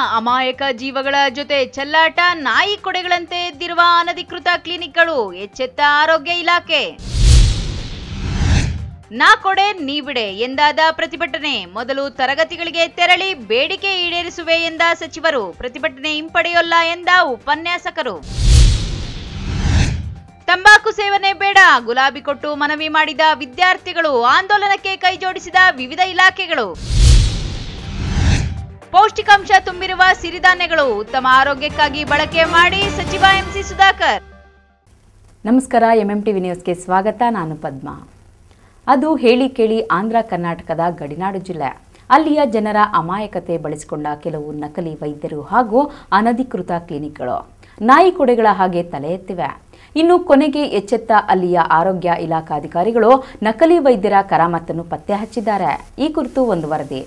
ಅಮಾಯಕ ಜೀವಗಳ ಜೊತೆ ಚೆಲ್ಲಾಟ ನಾಯಿ ಕೊಡೆಗಳಂತೆ ಎದ್ದಿರುವ ಅನಧಿಕೃತ ಕ್ಲಿನಿಕ್ಗಳು ಎಚ್ಚೆತ್ತ ಆರೋಗ್ಯ ಇಲಾಖೆ ನಾ ಕೊಡೆ ನೀ ಬಿಡೆ ಎಂದಾದ ಪ್ರತಿಭಟನೆ ಮೊದಲು ತರಗತಿಗಳಿಗೆ ತೆರಳಿ ಬೇಡಿಕೆ ಈಡೇರಿಸುವೆ ಎಂದ ಸಚಿವರು ಪ್ರತಿಭಟನೆ ಹಿಂಪಡೆಯೋಲ್ಲ ಎಂದ ಉಪನ್ಯಾಸಕರು ತಂಬಾಕು ಸೇವನೆ ಬೇಡ ಗುಲಾಬಿ ಕೊಟ್ಟು ಮನವಿ ಮಾಡಿದ ವಿದ್ಯಾರ್ಥಿಗಳು ಆಂದೋಲನಕ್ಕೆ ಕೈಜೋಡಿಸಿದ ವಿವಿಧ ಇಲಾಖೆಗಳು ಪೌಷ್ಟಿಕಾಂಶ ತುಂಬಿರುವ ಸಿರಿಧಾನ್ಯಗಳು ಉತ್ತಮ ಆರೋಗ್ಯಕ್ಕಾಗಿ ಬಳಕೆ ಮಾಡಿ ಸಚಿವ ಎಂಸಿ ಸುಧಾಕರ್ ನಮಸ್ಕಾರ ಎಂಎಂ ಟಿವಿ ನ್ಯೂಸ್ಗೆ ಸ್ವಾಗತ ನಾನು ಪದ್ಮ ಅದು ಹೇಳಿ ಕೇಳಿ ಆಂಧ್ರ ಕರ್ನಾಟಕದ ಗಡಿನಾಡು ಜಿಲ್ಲೆ ಅಲ್ಲಿಯ ಜನರ ಅಮಾಯಕತೆ ಬಳಸಿಕೊಂಡ ಕೆಲವು ನಕಲಿ ವೈದ್ಯರು ಹಾಗೂ ಅನಧಿಕೃತ ಕ್ಲಿನಿಕ್ಗಳು ನಾಯಿ ಕೊಡೆಗಳ ಹಾಗೆ ತಲೆ ಎತ್ತಿವೆ ಇನ್ನು ಕೊನೆಗೆ ಎಚ್ಚೆತ್ತ ಅಲ್ಲಿಯ ಆರೋಗ್ಯ ಇಲಾಖಾಧಿಕಾರಿಗಳು ನಕಲಿ ವೈದ್ಯರ ಕರಾಮತ್ತನ್ನು ಪತ್ತೆ ಹಚ್ಚಿದ್ದಾರೆ ಈ ಕುರಿತು ಒಂದು ವರದಿ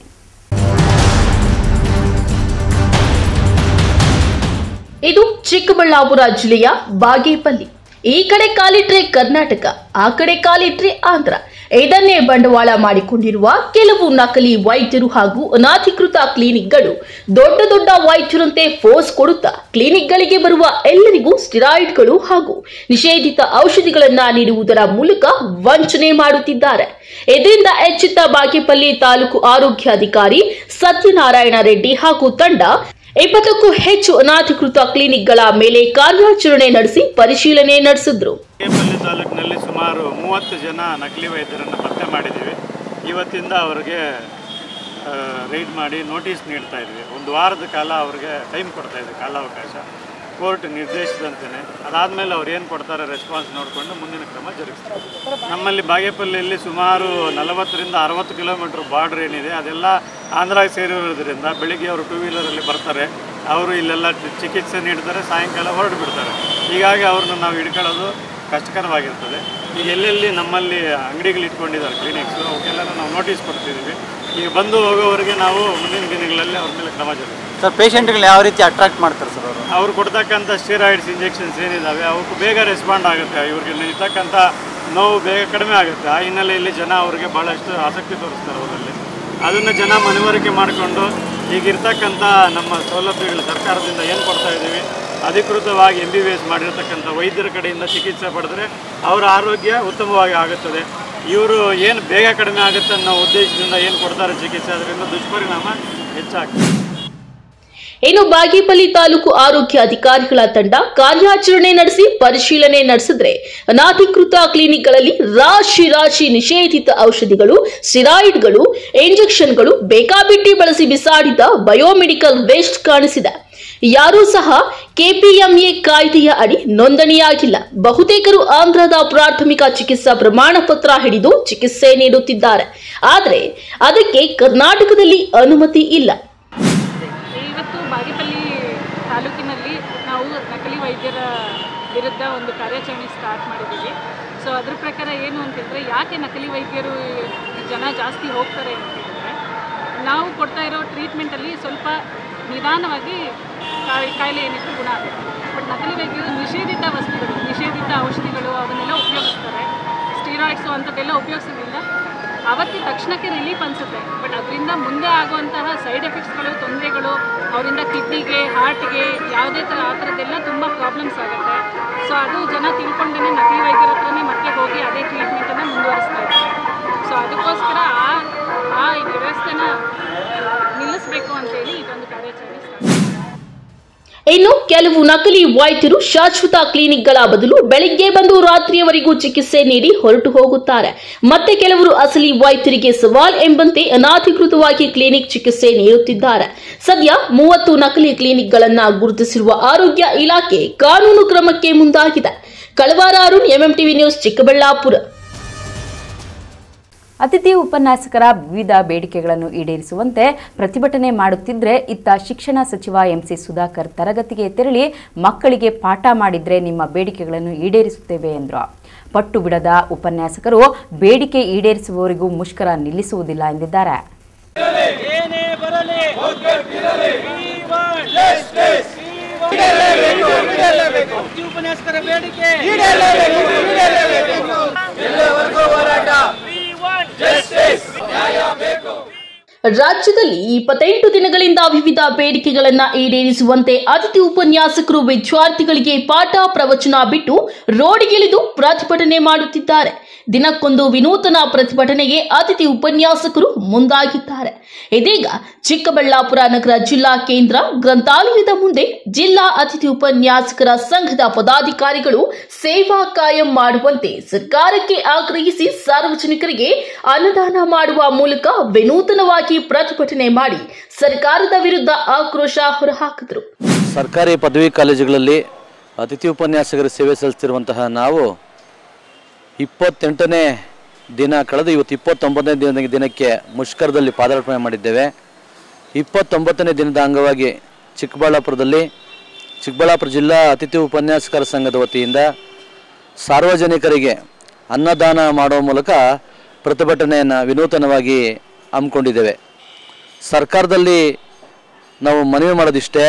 ಇದು ಚಿಕ್ಕಬಳ್ಳಾಪುರ ಜಿಲ್ಲೆಯ ಬಾಗೇಪಲ್ಲಿ ಈ ಕಡೆ ಕಾಲಿಟ್ರೆ ಕರ್ನಾಟಕ ಆ ಕಡೆ ಕಾಲಿಟ್ರೆ ಆಂಧ್ರ ಇದನ್ನೇ ಬಂಡವಾಳ ಮಾಡಿಕೊಂಡಿರುವ ಕೆಲವು ನಕಲಿ ವೈದ್ಯರು ಹಾಗೂ ಅನಾಧಿಕೃತ ಕ್ಲಿನಿಕ್ಗಳು ದೊಡ್ಡ ದೊಡ್ಡ ವೈದ್ಯರಂತೆ ಫೋರ್ಸ್ ಕೊಡುತ್ತಾ ಕ್ಲಿನಿಕ್ಗಳಿಗೆ ಬರುವ ಎಲ್ಲರಿಗೂ ಸ್ಟಿರಾಯ್ಡ್ಗಳು ಹಾಗೂ ನಿಷೇಧಿತ ಔಷಧಿಗಳನ್ನ ನೀಡುವುದರ ಮೂಲಕ ವಂಚನೆ ಮಾಡುತ್ತಿದ್ದಾರೆ ಇದರಿಂದ ಎಚ್ಚೆತ್ತ ಬಾಗೇಪಲ್ಲಿ ತಾಲೂಕು ಆರೋಗ್ಯಾಧಿಕಾರಿ ಸತ್ಯನಾರಾಯಣ ರೆಡ್ಡಿ ಹಾಗೂ ತಂಡ ಇಪ್ಪತ್ತಕ್ಕೂ ಹೆಚ್ಚು ಅನಾಧಿಕೃತ ಕ್ಲಿನಿಕ್ಗಳ ಮೇಲೆ ಕಾರ್ಯಾಚರಣೆ ನಡೆಸಿ ಪರಿಶೀಲನೆ ನಡೆಸಿದ್ರು ಕೇಪಲ್ಲಿ ತಾಲೂಕಿನಲ್ಲಿ ಸುಮಾರು ಮೂವತ್ತು ಜನ ನಕಲಿ ವೈದ್ಯರನ್ನು ಪತ್ತೆ ಮಾಡಿದ್ದೀವಿ ಇವತ್ತಿಂದ ಅವರಿಗೆ ರೈಡ್ ಮಾಡಿ ನೋಟಿಸ್ ನೀಡ್ತಾ ಇದ್ವಿ ಒಂದು ವಾರದ ಕಾಲ ಅವ್ರಿಗೆ ಟೈಮ್ ಕೊಡ್ತಾ ಇದ್ವಿ ಕಾಲಾವಕಾಶ ಕೋರ್ಟ್ ನಿರ್ದೇಶಿಸಿದಂತೆಯೇ ಅದಾದಮೇಲೆ ಅವ್ರು ಏನು ಕೊಡ್ತಾರೆ ರೆಸ್ಪಾನ್ಸ್ ನೋಡಿಕೊಂಡು ಮುಂದಿನ ಕ್ರಮ ಜರುಗಿಸ್ತಾರೆ ನಮ್ಮಲ್ಲಿ ಬಾಗೇಪಲ್ಲಿಯಲ್ಲಿ ಸುಮಾರು ನಲವತ್ತರಿಂದ ಅರವತ್ತು ಕಿಲೋಮೀಟ್ರ್ ಬಾರ್ಡ್ರ್ ಏನಿದೆ ಅದೆಲ್ಲ ಆಂಧ್ರಾಗೆ ಸೇರಿರೋದ್ರಿಂದ ಬೆಳಿಗ್ಗೆ ಅವರು ಟೂ ವೀಲರಲ್ಲಿ ಬರ್ತಾರೆ ಅವರು ಇಲ್ಲೆಲ್ಲ ಚಿಕಿತ್ಸೆ ನೀಡ್ತಾರೆ ಸಾಯಂಕಾಲ ಹೊರಟು ಬಿಡ್ತಾರೆ ಹೀಗಾಗಿ ಅವ್ರನ್ನ ನಾವು ಹಿಡ್ಕೊಳ್ಳೋದು ಕಷ್ಟಕರವಾಗಿರ್ತದೆ ಈಗ ಎಲ್ಲೆಲ್ಲಿ ನಮ್ಮಲ್ಲಿ ಅಂಗಡಿಗಳು ಇಟ್ಕೊಂಡಿದ್ದಾರೆ ಕ್ಲಿನಿಕ್ಸು ಅವಕ್ಕೆಲ್ಲ ನಾವು ನೋಟಿಸ್ ಕೊಡ್ತಿದ್ದೀವಿ ಈಗ ಬಂದು ಹೋಗೋವರೆಗೆ ನಾವು ಮುಂದಿನ ದಿನಗಳಲ್ಲಿ ಅವ್ರ ಮೇಲೆ ಕ್ರಮ ಜರುಗಿಸ್ತೀವಿ ಸರ್ ಪೇಷಂಟ್ಗಳು ಯಾವ ರೀತಿ ಅಟ್ರಾಕ್ಟ್ ಮಾಡ್ತಾರೆ ಸರ್ ಅವರು ಅವ್ರು ಕೊಡ್ತಕ್ಕಂಥ ಸ್ಟೀರಾಯ್ಡ್ಸ್ ಇಂಜೆಕ್ಷನ್ಸ್ ಏನಿದ್ದಾವೆ ಅವಕ್ಕೆ ಬೇಗ ರೆಸ್ಪಾಂಡ್ ಆಗುತ್ತೆ ಇವ್ರಿಗೆ ಇರ್ತಕ್ಕಂಥ ನೋವು ಬೇಗ ಕಡಿಮೆ ಆಗುತ್ತೆ ಆ ಹಿನ್ನೆಲೆಯಲ್ಲಿ ಜನ ಅವರಿಗೆ ಭಾಳಷ್ಟು ಆಸಕ್ತಿ ತೋರಿಸ್ತಾರೆ ಅವರಲ್ಲಿ ಅದನ್ನು ಜನ ಮನವರಿಕೆ ಮಾಡಿಕೊಂಡು ಈಗಿರ್ತಕ್ಕಂಥ ನಮ್ಮ ಸೌಲಭ್ಯಗಳು ಸರ್ಕಾರದಿಂದ ಏನು ಕೊಡ್ತಾ ಇದ್ದೀವಿ ಅಧಿಕೃತವಾಗಿ ಎಂ ಬಿ ಬಿ ಎಸ್ ಮಾಡಿರ್ತಕ್ಕಂಥ ವೈದ್ಯರ ಕಡೆಯಿಂದ ಚಿಕಿತ್ಸೆ ಪಡೆದ್ರೆ ಅವರ ಆರೋಗ್ಯ ಉತ್ತಮವಾಗಿ ಆಗುತ್ತದೆ ಇವರು ಏನು ಬೇಗ ಕಡಿಮೆ ಆಗುತ್ತೆ ಅನ್ನೋ ಉದ್ದೇಶದಿಂದ ಏನು ಕೊಡ್ತಾರೆ ಚಿಕಿತ್ಸೆ ಅದರಿಂದ ದುಷ್ಪರಿಣಾಮ ಹೆಚ್ಚಾಗ್ತದೆ ಇನ್ನು ಬಾಗೇಪಲ್ಲಿ ತಾಲೂಕು ಆರೋಗ್ಯ ಅಧಿಕಾರಿಗಳ ತಂಡ ಕಾರ್ಯಾಚರಣೆ ನಡೆಸಿ ಪರಿಶೀಲನೆ ನಡೆಸಿದ್ರೆ ಅನಾಧಿಕೃತ ಕ್ಲಿನಿಕ್ಗಳಲ್ಲಿ ರಾಶಿ ರಾಶಿ ನಿಷೇಧಿತ ಔಷಧಿಗಳು ಸ್ಟಿರಾಯ್ಡ್ಗಳು ಇಂಜೆಕ್ಷನ್ಗಳು ಬೇಕಾಬಿಟ್ಟಿ ಬಳಸಿ ಬಿಸಾಡಿದ ಬಯೋಮೆಡಿಕಲ್ ವೇಸ್ಟ್ ಕಾಣಿಸಿದೆ ಯಾರೂ ಸಹ ಕೆಪಿಎಂಎ ಕಾಯ್ದೆಯ ಅಡಿ ನೋಂದಣಿಯಾಗಿಲ್ಲ ಬಹುತೇಕರು ಆಂಧ್ರದ ಪ್ರಾಥಮಿಕ ಚಿಕಿತ್ಸಾ ಪ್ರಮಾಣ ಪತ್ರ ಹಿಡಿದು ಚಿಕಿತ್ಸೆ ನೀಡುತ್ತಿದ್ದಾರೆ ಆದರೆ ಅದಕ್ಕೆ ಕರ್ನಾಟಕದಲ್ಲಿ ಅನುಮತಿ ಇಲ್ಲ ಇವತ್ತು ಬಾಗೇಪಲ್ಲಿ ತಾಲೂಕಿನಲ್ಲಿ ನಾವು ನಕಲಿ ವೈದ್ಯರ ವಿರುದ್ಧ ಒಂದು ಕಾರ್ಯಾಚರಣೆ ಸ್ಟಾರ್ಟ್ ಮಾಡಿದ್ದೀವಿ ಸೊ ಅದ್ರ ಪ್ರಕಾರ ಏನು ಅಂತಂದರೆ ಯಾಕೆ ನಕಲಿ ವೈದ್ಯರು ಜನ ಜಾಸ್ತಿ ಹೋಗ್ತಾರೆ ಅಂತ ಹೇಳಿದ್ರೆ ನಾವು ಕೊಡ್ತಾ ಇರೋ ಟ್ರೀಟ್ಮೆಂಟಲ್ಲಿ ಸ್ವಲ್ಪ ನಿಧಾನವಾಗಿ ಕಾಯಿ ಕಾಯಿಲೆ ಏನಿತ್ತು ಗುಣ ಆಗುತ್ತೆ ಬಟ್ ನಕಲಿ ವೈದ್ಯರು ನಿಷೇಧಿತ ವಸ್ತುಗಳು ನಿಷೇಧಿತ ಔಷಧಿಗಳು ಅವನ್ನೆಲ್ಲ ಉಪಯೋಗಿಸ್ತಾರೆ ಸ್ಟೀರಾಯ್ಡ್ಸು ಅಂಥದ್ದೆಲ್ಲ ಉಪಯೋಗಿಸೋದ್ರಿಂದ ಅವತ್ತು ತಕ್ಷಣಕ್ಕೆ ರಿಲೀಫ್ ಅನಿಸುತ್ತೆ ಬಟ್ ಅದರಿಂದ ಮುಂದೆ ಆಗುವಂತಹ ಸೈಡ್ ಎಫೆಕ್ಟ್ಸ್ಗಳು ತೊಂದರೆಗಳು ಅವರಿಂದ ಕಿಡ್ನಿಗೆ ಹಾರ್ಟ್ಗೆ ಯಾವುದೇ ಥರ ಆ ಥರದ್ದೆಲ್ಲ ತುಂಬ ಪ್ರಾಬ್ಲಮ್ಸ್ ಆಗುತ್ತೆ ಸೊ ಅದು ಜನ ತಿಳ್ಕೊಂಡೇ ನಕಲಿ ವೈದ್ಯರ ಹತ್ರನೇ ಮತ್ತೆ ಹೋಗಿ ಅದೇ ಟ್ರೀಟ್ಮೆಂಟನ್ನು ಮುಂದುವರಿಸ್ತಾ ಇದ್ದಾರೆ ಸೊ ಅದಕ್ಕೋಸ್ಕರ ಆ ಆ ವ್ಯವಸ್ಥೆನ ನಿಲ್ಲಿಸಬೇಕು ಅಂತೇಳಿ ಇದೊಂದು ಕಾರ್ಯಾಚರಣೆ start ಇನ್ನು ಕೆಲವು ನಕಲಿ ವೈದ್ಯರು ಶಾಶ್ವತ ಕ್ಲಿನಿಕ್ಗಳ ಬದಲು ಬೆಳಿಗ್ಗೆ ಬಂದು ರಾತ್ರಿಯವರೆಗೂ ಚಿಕಿತ್ಸೆ ನೀಡಿ ಹೊರಟು ಹೋಗುತ್ತಾರೆ ಮತ್ತೆ ಕೆಲವರು ಅಸಲಿ ವೈದ್ಯರಿಗೆ ಸವಾಲ್ ಎಂಬಂತೆ ಅನಾಧಿಕೃತವಾಗಿ ಕ್ಲಿನಿಕ್ ಚಿಕಿತ್ಸೆ ನೀಡುತ್ತಿದ್ದಾರೆ ಸದ್ಯ ಮೂವತ್ತು ನಕಲಿ ಕ್ಲಿನಿಕ್ಗಳನ್ನ ಗುರುತಿಸಿರುವ ಆರೋಗ್ಯ ಇಲಾಖೆ ಕಾನೂನು ಕ್ರಮಕ್ಕೆ ಮುಂದಾಗಿದೆ ಕಳವಾರ ಅರುಣ್ ಎಂಎಂಟಿವಿ ನ್ಯೂಸ್ ಚಿಕ್ಕಬಳ್ಳಾಪುರ ಅತಿಥಿ ಉಪನ್ಯಾಸಕರ ವಿವಿಧ ಬೇಡಿಕೆಗಳನ್ನು ಈಡೇರಿಸುವಂತೆ ಪ್ರತಿಭಟನೆ ಮಾಡುತ್ತಿದ್ರೆ ಇತ್ತ ಶಿಕ್ಷಣ ಸಚಿವ ಎಂಸಿ ಸುಧಾಕರ್ ತರಗತಿಗೆ ತೆರಳಿ ಮಕ್ಕಳಿಗೆ ಪಾಠ ಮಾಡಿದ್ರೆ ನಿಮ್ಮ ಬೇಡಿಕೆಗಳನ್ನು ಈಡೇರಿಸುತ್ತೇವೆ ಎಂದರು ಪಟ್ಟು ಬಿಡದ ಉಪನ್ಯಾಸಕರು ಬೇಡಿಕೆ ಈಡೇರಿಸುವವರಿಗೂ ಮುಷ್ಕರ ನಿಲ್ಲಿಸುವುದಿಲ್ಲ ಎಂದಿದ್ದಾರೆ ಉಪನ್ಯಾಸಕರ ಬೇಡಿಕೆ ರಾಜ್ಯದಲ್ಲಿ ಇಪ್ಪತ್ತೆಂಟು ದಿನಗಳಿಂದ ವಿವಿಧ ಬೇಡಿಕೆಗಳನ್ನ ಈಡೇರಿಸುವಂತೆ ಅತಿಥಿ ಉಪನ್ಯಾಸಕರು ವಿದ್ಯಾರ್ಥಿಗಳಿಗೆ ಪಾಠ ಪ್ರವಚನ ಬಿಟ್ಟು ರೋಡಿಗಿಳಿದು ಪ್ರತಿಭಟನೆ ಮಾಡುತ್ತಿದ್ದಾರೆ ದಿನಕ್ಕೊಂದು ವಿನೂತನ ಪ್ರತಿಭಟನೆಗೆ ಅತಿಥಿ ಉಪನ್ಯಾಸಕರು ಮುಂದಾಗಿದ್ದಾರೆ ಇದೀಗ ಚಿಕ್ಕಬಳ್ಳಾಪುರ ನಗರ ಜಿಲ್ಲಾ ಕೇಂದ್ರ ಗ್ರಂಥಾಲಯದ ಮುಂದೆ ಜಿಲ್ಲಾ ಅತಿಥಿ ಉಪನ್ಯಾಸಕರ ಸಂಘದ ಪದಾಧಿಕಾರಿಗಳು ಸೇವಾ ಕಾಯಂ ಮಾಡುವಂತೆ ಸರ್ಕಾರಕ್ಕೆ ಆಗ್ರಹಿಸಿ ಸಾರ್ವಜನಿಕರಿಗೆ ಅನುದಾನ ಮಾಡುವ ಮೂಲಕ ವಿನೂತನವಾಗಿ ಪ್ರತಿಭಟನೆ ಮಾಡಿ ಸರ್ಕಾರದ ವಿರುದ್ಧ ಆಕ್ರೋಶ ಹೊರಹಾಕಿದರು ಸರ್ಕಾರಿ ಪದವಿ ಕಾಲೇಜುಗಳಲ್ಲಿ ಅತಿಥಿ ಉಪನ್ಯಾಸಕರ ಸೇವೆ ಸಲ್ಲಿಸ್ತಿರುವಂತಹ ನಾವು ಇಪ್ಪತ್ತೆಂಟನೇ ದಿನ ಕಳೆದು ಇವತ್ತು ಇಪ್ಪತ್ತೊಂಬತ್ತನೇ ದಿನ ದಿನಕ್ಕೆ ಮುಷ್ಕರದಲ್ಲಿ ಪಾದಾರ್ಪಣೆ ಮಾಡಿದ್ದೇವೆ ಇಪ್ಪತ್ತೊಂಬತ್ತನೇ ದಿನದ ಅಂಗವಾಗಿ ಚಿಕ್ಕಬಳ್ಳಾಪುರದಲ್ಲಿ ಚಿಕ್ಕಬಳ್ಳಾಪುರ ಜಿಲ್ಲಾ ಅತಿಥಿ ಉಪನ್ಯಾಸಕರ ಸಂಘದ ವತಿಯಿಂದ ಸಾರ್ವಜನಿಕರಿಗೆ ಅನ್ನದಾನ ಮಾಡುವ ಮೂಲಕ ಪ್ರತಿಭಟನೆಯನ್ನು ವಿನೂತನವಾಗಿ ಹಮ್ಮಿಕೊಂಡಿದ್ದೇವೆ ಸರ್ಕಾರದಲ್ಲಿ ನಾವು ಮನವಿ ಮಾಡೋದಿಷ್ಟೇ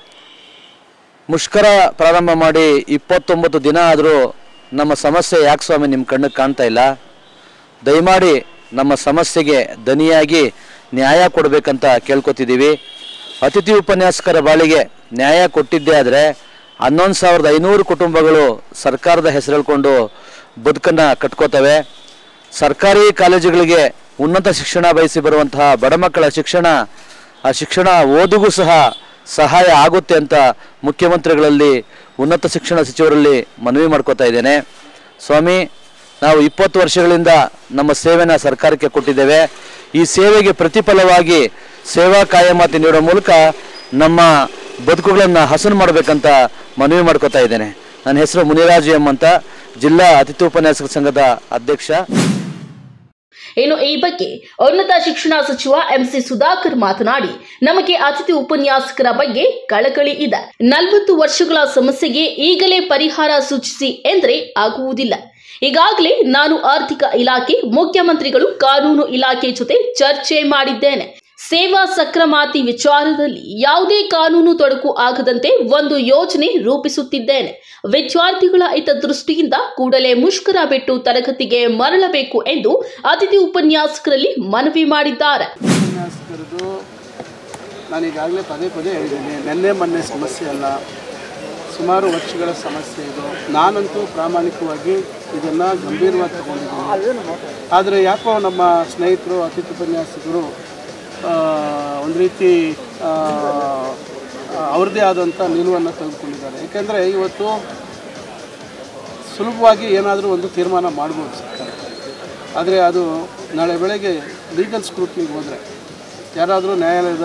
ಮುಷ್ಕರ ಪ್ರಾರಂಭ ಮಾಡಿ ಇಪ್ಪತ್ತೊಂಬತ್ತು ದಿನ ಆದರೂ ನಮ್ಮ ಸಮಸ್ಯೆ ಯಾಕೆ ಸ್ವಾಮಿ ನಿಮ್ಮ ಕಣ್ಣಿಗೆ ಕಾಣ್ತಾ ಇಲ್ಲ ದಯಮಾಡಿ ನಮ್ಮ ಸಮಸ್ಯೆಗೆ ದನಿಯಾಗಿ ನ್ಯಾಯ ಕೊಡಬೇಕಂತ ಕೇಳ್ಕೊತಿದ್ದೀವಿ ಅತಿಥಿ ಉಪನ್ಯಾಸಕರ ಬಾಳಿಗೆ ನ್ಯಾಯ ಕೊಟ್ಟಿದ್ದೇ ಆದರೆ ಹನ್ನೊಂದು ಸಾವಿರದ ಐನೂರು ಕುಟುಂಬಗಳು ಸರ್ಕಾರದ ಹೆಸರು ಹೇಳ್ಕೊಂಡು ಬದುಕನ್ನು ಕಟ್ಕೋತವೆ ಸರ್ಕಾರಿ ಕಾಲೇಜುಗಳಿಗೆ ಉನ್ನತ ಶಿಕ್ಷಣ ಬಯಸಿ ಬರುವಂತಹ ಬಡ ಮಕ್ಕಳ ಶಿಕ್ಷಣ ಆ ಶಿಕ್ಷಣ ಓದಿಗೂ ಸಹ ಸಹಾಯ ಆಗುತ್ತೆ ಅಂತ ಮುಖ್ಯಮಂತ್ರಿಗಳಲ್ಲಿ ಉನ್ನತ ಶಿಕ್ಷಣ ಸಚಿವರಲ್ಲಿ ಮನವಿ ಮಾಡ್ಕೋತಾ ಇದ್ದೇನೆ ಸ್ವಾಮಿ ನಾವು ಇಪ್ಪತ್ತು ವರ್ಷಗಳಿಂದ ನಮ್ಮ ಸೇವೆನ ಸರ್ಕಾರಕ್ಕೆ ಕೊಟ್ಟಿದ್ದೇವೆ ಈ ಸೇವೆಗೆ ಪ್ರತಿಫಲವಾಗಿ ಸೇವಾ ಕಾಯಮಾತಿ ನೀಡೋ ಮೂಲಕ ನಮ್ಮ ಬದುಕುಗಳನ್ನು ಹಸನು ಮಾಡಬೇಕಂತ ಮನವಿ ಮಾಡ್ಕೋತಾ ಇದ್ದೇನೆ ನನ್ನ ಹೆಸರು ಮುನಿರಾಜು ಎಂ ಅಂತ ಜಿಲ್ಲಾ ಅತಿಥಿ ಉಪನ್ಯಾಸಕ ಸಂಘದ ಅಧ್ಯಕ್ಷ ಇನ್ನು ಈ ಬಗ್ಗೆ ಉನ್ನತ ಶಿಕ್ಷಣ ಸಚಿವ ಎಂಸಿ ಸುಧಾಕರ್ ಮಾತನಾಡಿ ನಮಗೆ ಅತಿಥಿ ಉಪನ್ಯಾಸಕರ ಬಗ್ಗೆ ಕಳಕಳಿ ಇದೆ ನಲವತ್ತು ವರ್ಷಗಳ ಸಮಸ್ಯೆಗೆ ಈಗಲೇ ಪರಿಹಾರ ಸೂಚಿಸಿ ಎಂದರೆ ಆಗುವುದಿಲ್ಲ ಈಗಾಗಲೇ ನಾನು ಆರ್ಥಿಕ ಇಲಾಖೆ ಮುಖ್ಯಮಂತ್ರಿಗಳು ಕಾನೂನು ಇಲಾಖೆ ಜೊತೆ ಚರ್ಚೆ ಮಾಡಿದ್ದೇನೆ ಸೇವಾ ಸಕ್ರಮಾತಿ ವಿಚಾರದಲ್ಲಿ ಯಾವುದೇ ಕಾನೂನು ತೊಡಕು ಆಗದಂತೆ ಒಂದು ಯೋಜನೆ ರೂಪಿಸುತ್ತಿದ್ದೇನೆ ವಿದ್ಯಾರ್ಥಿಗಳ ಹಿತದೃಷ್ಟಿಯಿಂದ ಕೂಡಲೇ ಮುಷ್ಕರ ಬಿಟ್ಟು ತರಗತಿಗೆ ಮರಳಬೇಕು ಎಂದು ಅತಿಥಿ ಉಪನ್ಯಾಸಕರಲ್ಲಿ ಮನವಿ ಮಾಡಿದ್ದಾರೆ ಉಪನ್ಯಾಸಕರದು ನಾನು ಈಗಾಗಲೇ ಪದೇ ಪದೇ ಹೇಳಿದ್ದೀನಿ ನಿನ್ನೆ ಮೊನ್ನೆ ಸಮಸ್ಯೆ ಅಲ್ಲ ಸುಮಾರು ವರ್ಷಗಳ ಸಮಸ್ಯೆ ಇದು ನಾನಂತೂ ಪ್ರಾಮಾಣಿಕವಾಗಿ ಇದನ್ನು ಗಂಭೀರವಾಗಿ ತಗೊಂಡಿದ್ದೀನಿ ಆದರೆ ಯಾಕೋ ನಮ್ಮ ಸ್ನೇಹಿತರು ಅತಿಥಿ ಉಪನ್ಯಾಸಕರು ಆ, ಒಂದು ರೀತಿ ಆ, ಅವ್ರದ್ದೇ ಆದಂಥ ನಿಲುವನ್ನು ತೆಗೆದುಕೊಂಡಿದ್ದಾರೆ ಏಕೆಂದರೆ ಇವತ್ತು ಸುಲಭವಾಗಿ ಏನಾದರೂ ಒಂದು ತೀರ್ಮಾನ ಮಾಡ್ಬೋದು ಸರ್ಕಾರ ಆದರೆ ಅದು ನಾಳೆ ಬೆಳಗ್ಗೆ ಲೀಗಲ್ ಸ್ಕ್ರೂಟ್ನಿಗೆ ಹೋದರೆ ಯಾರಾದರೂ ನ್ಯಾಯಾಲಯದ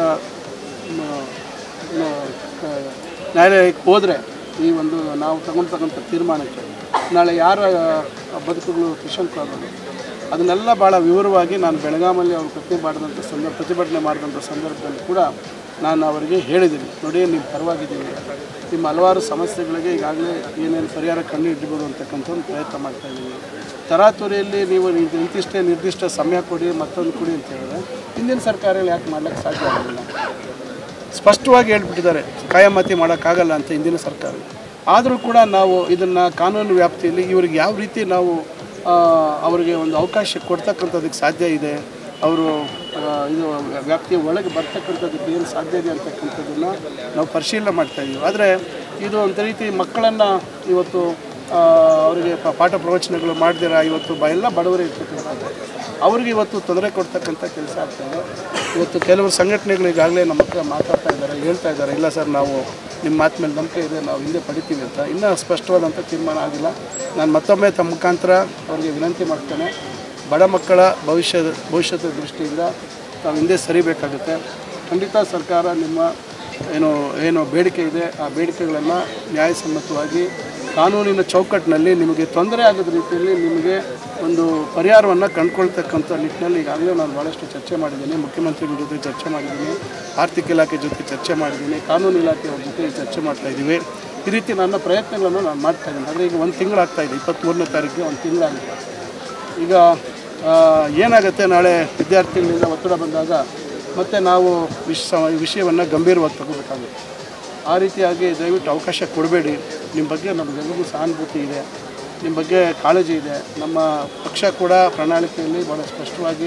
ಮ, ಮ, ಕ- ನ್ಯಾಯಾಲಯಕ್ಕೆ ಹೋದರೆ ಈ ಒಂದು ನಾವು ತಗೊಳ್ತಕ್ಕಂಥ ತೀರ್ಮಾನಕ್ಕೆ ನಾಳೆ ಯಾರ ಬದುಕುಗಳು ಕ್ವಶನ್ಕ್ ಆಗೋದು ಅದನ್ನೆಲ್ಲ ಭಾಳ ವಿವರವಾಗಿ ನಾನು ಬೆಳಗಾಮಲ್ಲಿ ಅವರು ಪ್ರತಿ ಮಾಡಿದಂಥ ಸಂದರ್ಭ ಪ್ರತಿಭಟನೆ ಮಾಡಿದಂಥ ಸಂದರ್ಭದಲ್ಲಿ ಕೂಡ ನಾನು ಅವರಿಗೆ ಹೇಳಿದ್ದೀನಿ ನೋಡಿ ನೀವು ಪರವಾಗಿದ್ದೀನಿ ನಿಮ್ಮ ಹಲವಾರು ಸಮಸ್ಯೆಗಳಿಗೆ ಈಗಾಗಲೇ ಏನೇನು ಪರಿಹಾರ ಕಂಡು ಹಿಡಿಬೋದು ಅಂತಕ್ಕಂಥ ಒಂದು ಪ್ರಯತ್ನ ಮಾಡ್ತಾ ಇದ್ದೀನಿ ತರಾತುರಿಯಲ್ಲಿ ನೀವು ನೀವು ಇಂತಿಷ್ಟೇ ನಿರ್ದಿಷ್ಟ ಸಮಯ ಕೊಡಿ ಮತ್ತೊಂದು ಕೊಡಿ ಅಂತ ಹೇಳಿದ್ರೆ ಹಿಂದಿನ ಸರ್ಕಾರಗಳು ಯಾಕೆ ಮಾಡ್ಲಿಕ್ಕೆ ಸಾಧ್ಯ ಆಗಲಿಲ್ಲ ಸ್ಪಷ್ಟವಾಗಿ ಹೇಳ್ಬಿಟ್ಟಿದ್ದಾರೆ ಕಾಯಮಾತಿ ಮಾಡೋಕ್ಕಾಗಲ್ಲ ಅಂತ ಹಿಂದಿನ ಸರ್ಕಾರ ಆದರೂ ಕೂಡ ನಾವು ಇದನ್ನು ಕಾನೂನು ವ್ಯಾಪ್ತಿಯಲ್ಲಿ ಇವ್ರಿಗೆ ಯಾವ ರೀತಿ ನಾವು ಆ, ಅವರಿಗೆ ಒಂದು ಅವಕಾಶ ಕೊಡ್ತಕ್ಕಂಥದ್ದಕ್ಕೆ ಸಾಧ್ಯ ಇದೆ ಅವರು ಆ, ಇದು ವ್ಯಾಪ್ತಿಯ ಒಳಗೆ ಬರ್ತಕ್ಕಂಥದ್ದಕ್ಕೆ ಏನು ಸಾಧ್ಯ ಇದೆ ಅಂತಕ್ಕಂಥದ್ದನ್ನು ನಾವು ಪರಿಶೀಲನೆ ಮಾಡ್ತಾ ಇದ್ದೀವಿ ಆದರೆ ಇದು ಒಂದು ರೀತಿ ಮಕ್ಕಳನ್ನು ಇವತ್ತು ಆ, ಅವರಿಗೆ ಪ- ಪಾಠ ಪ್ರವಚನಗಳು ಮಾಡ್ದಿರ ಇವತ್ತು ಬ ಎಲ್ಲ ಬಡವರೇ ಇರ್ತಕ್ಕಂಥದ್ದು ಅವ್ರಿಗೆ ಇವತ್ತು ತೊಂದರೆ ಕೊಡ್ತಕ್ಕಂಥ ಕೆಲಸ ಆಗ್ತಾಯಿದೆ ಇವತ್ತು ಕೆಲವರು ಸಂಘಟನೆಗಳು ಈಗಾಗಲೇ ನಮ್ಮ ಹತ್ರ ಮಾತಾಡ್ತಾ ಇದ್ದಾರೆ ಹೇಳ್ತಾ ಇದ್ದಾರೆ ಇಲ್ಲ ಸರ್ ನಾವು ನಿಮ್ಮ ಮಾತು ಮೇಲೆ ನಂಬಿಕೆ ಇದೆ ನಾವು ಹಿಂದೆ ಪಡಿತೀವಿ ಅಂತ ಇನ್ನೂ ಸ್ಪಷ್ಟವಾದಂಥ ತೀರ್ಮಾನ ಆಗಿಲ್ಲ ನಾನು ಮತ್ತೊಮ್ಮೆ ತಮ್ಮ ಮುಖಾಂತರ ಅವರಿಗೆ ವಿನಂತಿ ಮಾಡ್ತೇನೆ ಬಡ ಮಕ್ಕಳ ಭವಿಷ್ಯದ ಭವಿಷ್ಯದ ದೃಷ್ಟಿಯಿಂದ ನಾವು ಹಿಂದೆ ಸರಿಬೇಕಾಗುತ್ತೆ ಖಂಡಿತ ಸರ್ಕಾರ ನಿಮ್ಮ ಏನು ಏನು ಬೇಡಿಕೆ ಇದೆ ಆ ಬೇಡಿಕೆಗಳನ್ನು ನ್ಯಾಯಸಮ್ಮತವಾಗಿ ಕಾನೂನಿನ ಚೌಕಟ್ಟಿನಲ್ಲಿ ನಿಮಗೆ ತೊಂದರೆ ಆಗದ ರೀತಿಯಲ್ಲಿ ನಿಮಗೆ ಒಂದು ಪರಿಹಾರವನ್ನು ಕಂಡುಕೊಳ್ತಕ್ಕಂಥ ನಿಟ್ಟಿನಲ್ಲಿ ಈಗಾಗಲೇ ನಾನು ಭಾಳಷ್ಟು ಚರ್ಚೆ ಮಾಡಿದ್ದೀನಿ ಮುಖ್ಯಮಂತ್ರಿಗಳ ಜೊತೆ ಚರ್ಚೆ ಮಾಡಿದ್ದೀನಿ ಆರ್ಥಿಕ ಇಲಾಖೆ ಜೊತೆ ಚರ್ಚೆ ಮಾಡಿದ್ದೀನಿ ಕಾನೂನು ಇಲಾಖೆಯವ್ರ ಜೊತೆ ಚರ್ಚೆ ಮಾಡ್ತಾ ಇದ್ದೀವಿ ಈ ರೀತಿ ನನ್ನ ಪ್ರಯತ್ನಗಳನ್ನು ನಾನು ಮಾಡ್ತಾ ಇದ್ದೀನಿ ಆದರೆ ಈಗ ಒಂದು ತಿಂಗಳಾಗ್ತಾ ಇದೆ ಇಪ್ಪತ್ತ್ಮೂರನೇ ತಾರೀಕಿಗೆ ಒಂದು ತಿಂಗಳಾಗಿದೆ ಈಗ ಆ, ಏನಾಗುತ್ತೆ ನಾಳೆ ವಿದ್ಯಾರ್ಥಿಗಳಿಂದ ಒತ್ತಡ ಬಂದಾಗ ಮತ್ತೆ ನಾವು ವಿಷ ವಿಷಯವನ್ನು ಗಂಭೀರವಾಗಿ ತಗೋಬೇಕಾಗುತ್ತೆ ಆ ರೀತಿಯಾಗಿ ದಯವಿಟ್ಟು ಅವಕಾಶ ಕೊಡಬೇಡಿ ನಿಮ್ಮ ಬಗ್ಗೆ ನಮಗೆಲ್ಲರಿಗೂ ಸಹಾನುಭೂತಿ ಇದೆ ನಿಮ್ಮ ಬಗ್ಗೆ ಕಾಳಜಿ ಇದೆ ನಮ್ಮ ಪಕ್ಷ ಕೂಡ ಪ್ರಣಾಳಿಕೆಯಲ್ಲಿ ಭಾಳ ಸ್ಪಷ್ಟವಾಗಿ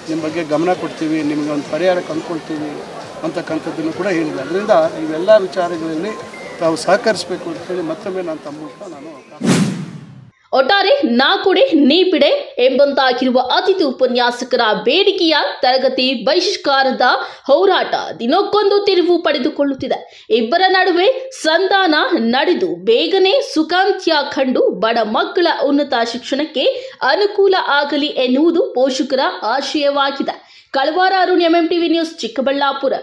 ನಿಮ್ಮ ಬಗ್ಗೆ ಗಮನ ಕೊಡ್ತೀವಿ ನಿಮಗೆ ಒಂದು ಪರಿಹಾರ ಕಂಡುಕೊಳ್ತೀವಿ ಅಂತಕ್ಕಂಥದ್ದನ್ನು ಕೂಡ ಹೇಳಿದೆ ಅದರಿಂದ ಇವೆಲ್ಲ ವಿಚಾರಗಳಲ್ಲಿ ತಾವು ಸಹಕರಿಸಬೇಕು ಅಂತೇಳಿ ಮತ್ತೊಮ್ಮೆ ನಾನು ತಮ್ಮ ಮೂಲಕ ನಾನು ಪ್ರಾರ್ಥನೆ ಒಟ್ಟಾರೆ ನಾ ಕೊಡೆ ನೀ ಬಿಡೆ ಎಂಬಂತಾಗಿರುವ ಅತಿಥಿ ಉಪನ್ಯಾಸಕರ ಬೇಡಿಕೆಯ ತರಗತಿ ಬಹಿಷ್ಕಾರದ ಹೋರಾಟ ದಿನಕ್ಕೊಂದು ತಿರುವು ಪಡೆದುಕೊಳ್ಳುತ್ತಿದೆ ಇಬ್ಬರ ನಡುವೆ ಸಂಧಾನ ನಡೆದು ಬೇಗನೆ ಸುಖಾಂತ್ಯ ಕಂಡು ಬಡ ಮಕ್ಕಳ ಉನ್ನತ ಶಿಕ್ಷಣಕ್ಕೆ ಅನುಕೂಲ ಆಗಲಿ ಎನ್ನುವುದು ಪೋಷಕರ ಆಶಯವಾಗಿದೆ ಕಳವಾರ ಅರುಣ್ ಎಂಎಂಟಿವಿ ನ್ಯೂಸ್ ಚಿಕ್ಕಬಳ್ಳಾಪುರ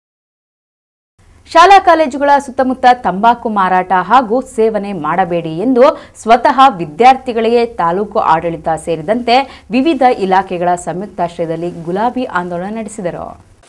ಶಾಲಾ ಕಾಲೇಜುಗಳ ಸುತ್ತಮುತ್ತ ತಂಬಾಕು ಮಾರಾಟ ಹಾಗೂ ಸೇವನೆ ಮಾಡಬೇಡಿ ಎಂದು ಸ್ವತಃ ವಿದ್ಯಾರ್ಥಿಗಳಿಗೆ ತಾಲೂಕು ಆಡಳಿತ ಸೇರಿದಂತೆ ವಿವಿಧ ಇಲಾಖೆಗಳ ಸಂಯುಕ್ತಾಶ್ರಯದಲ್ಲಿ ಗುಲಾಬಿ ಆಂದೋಲನ ನಡೆಸಿದರು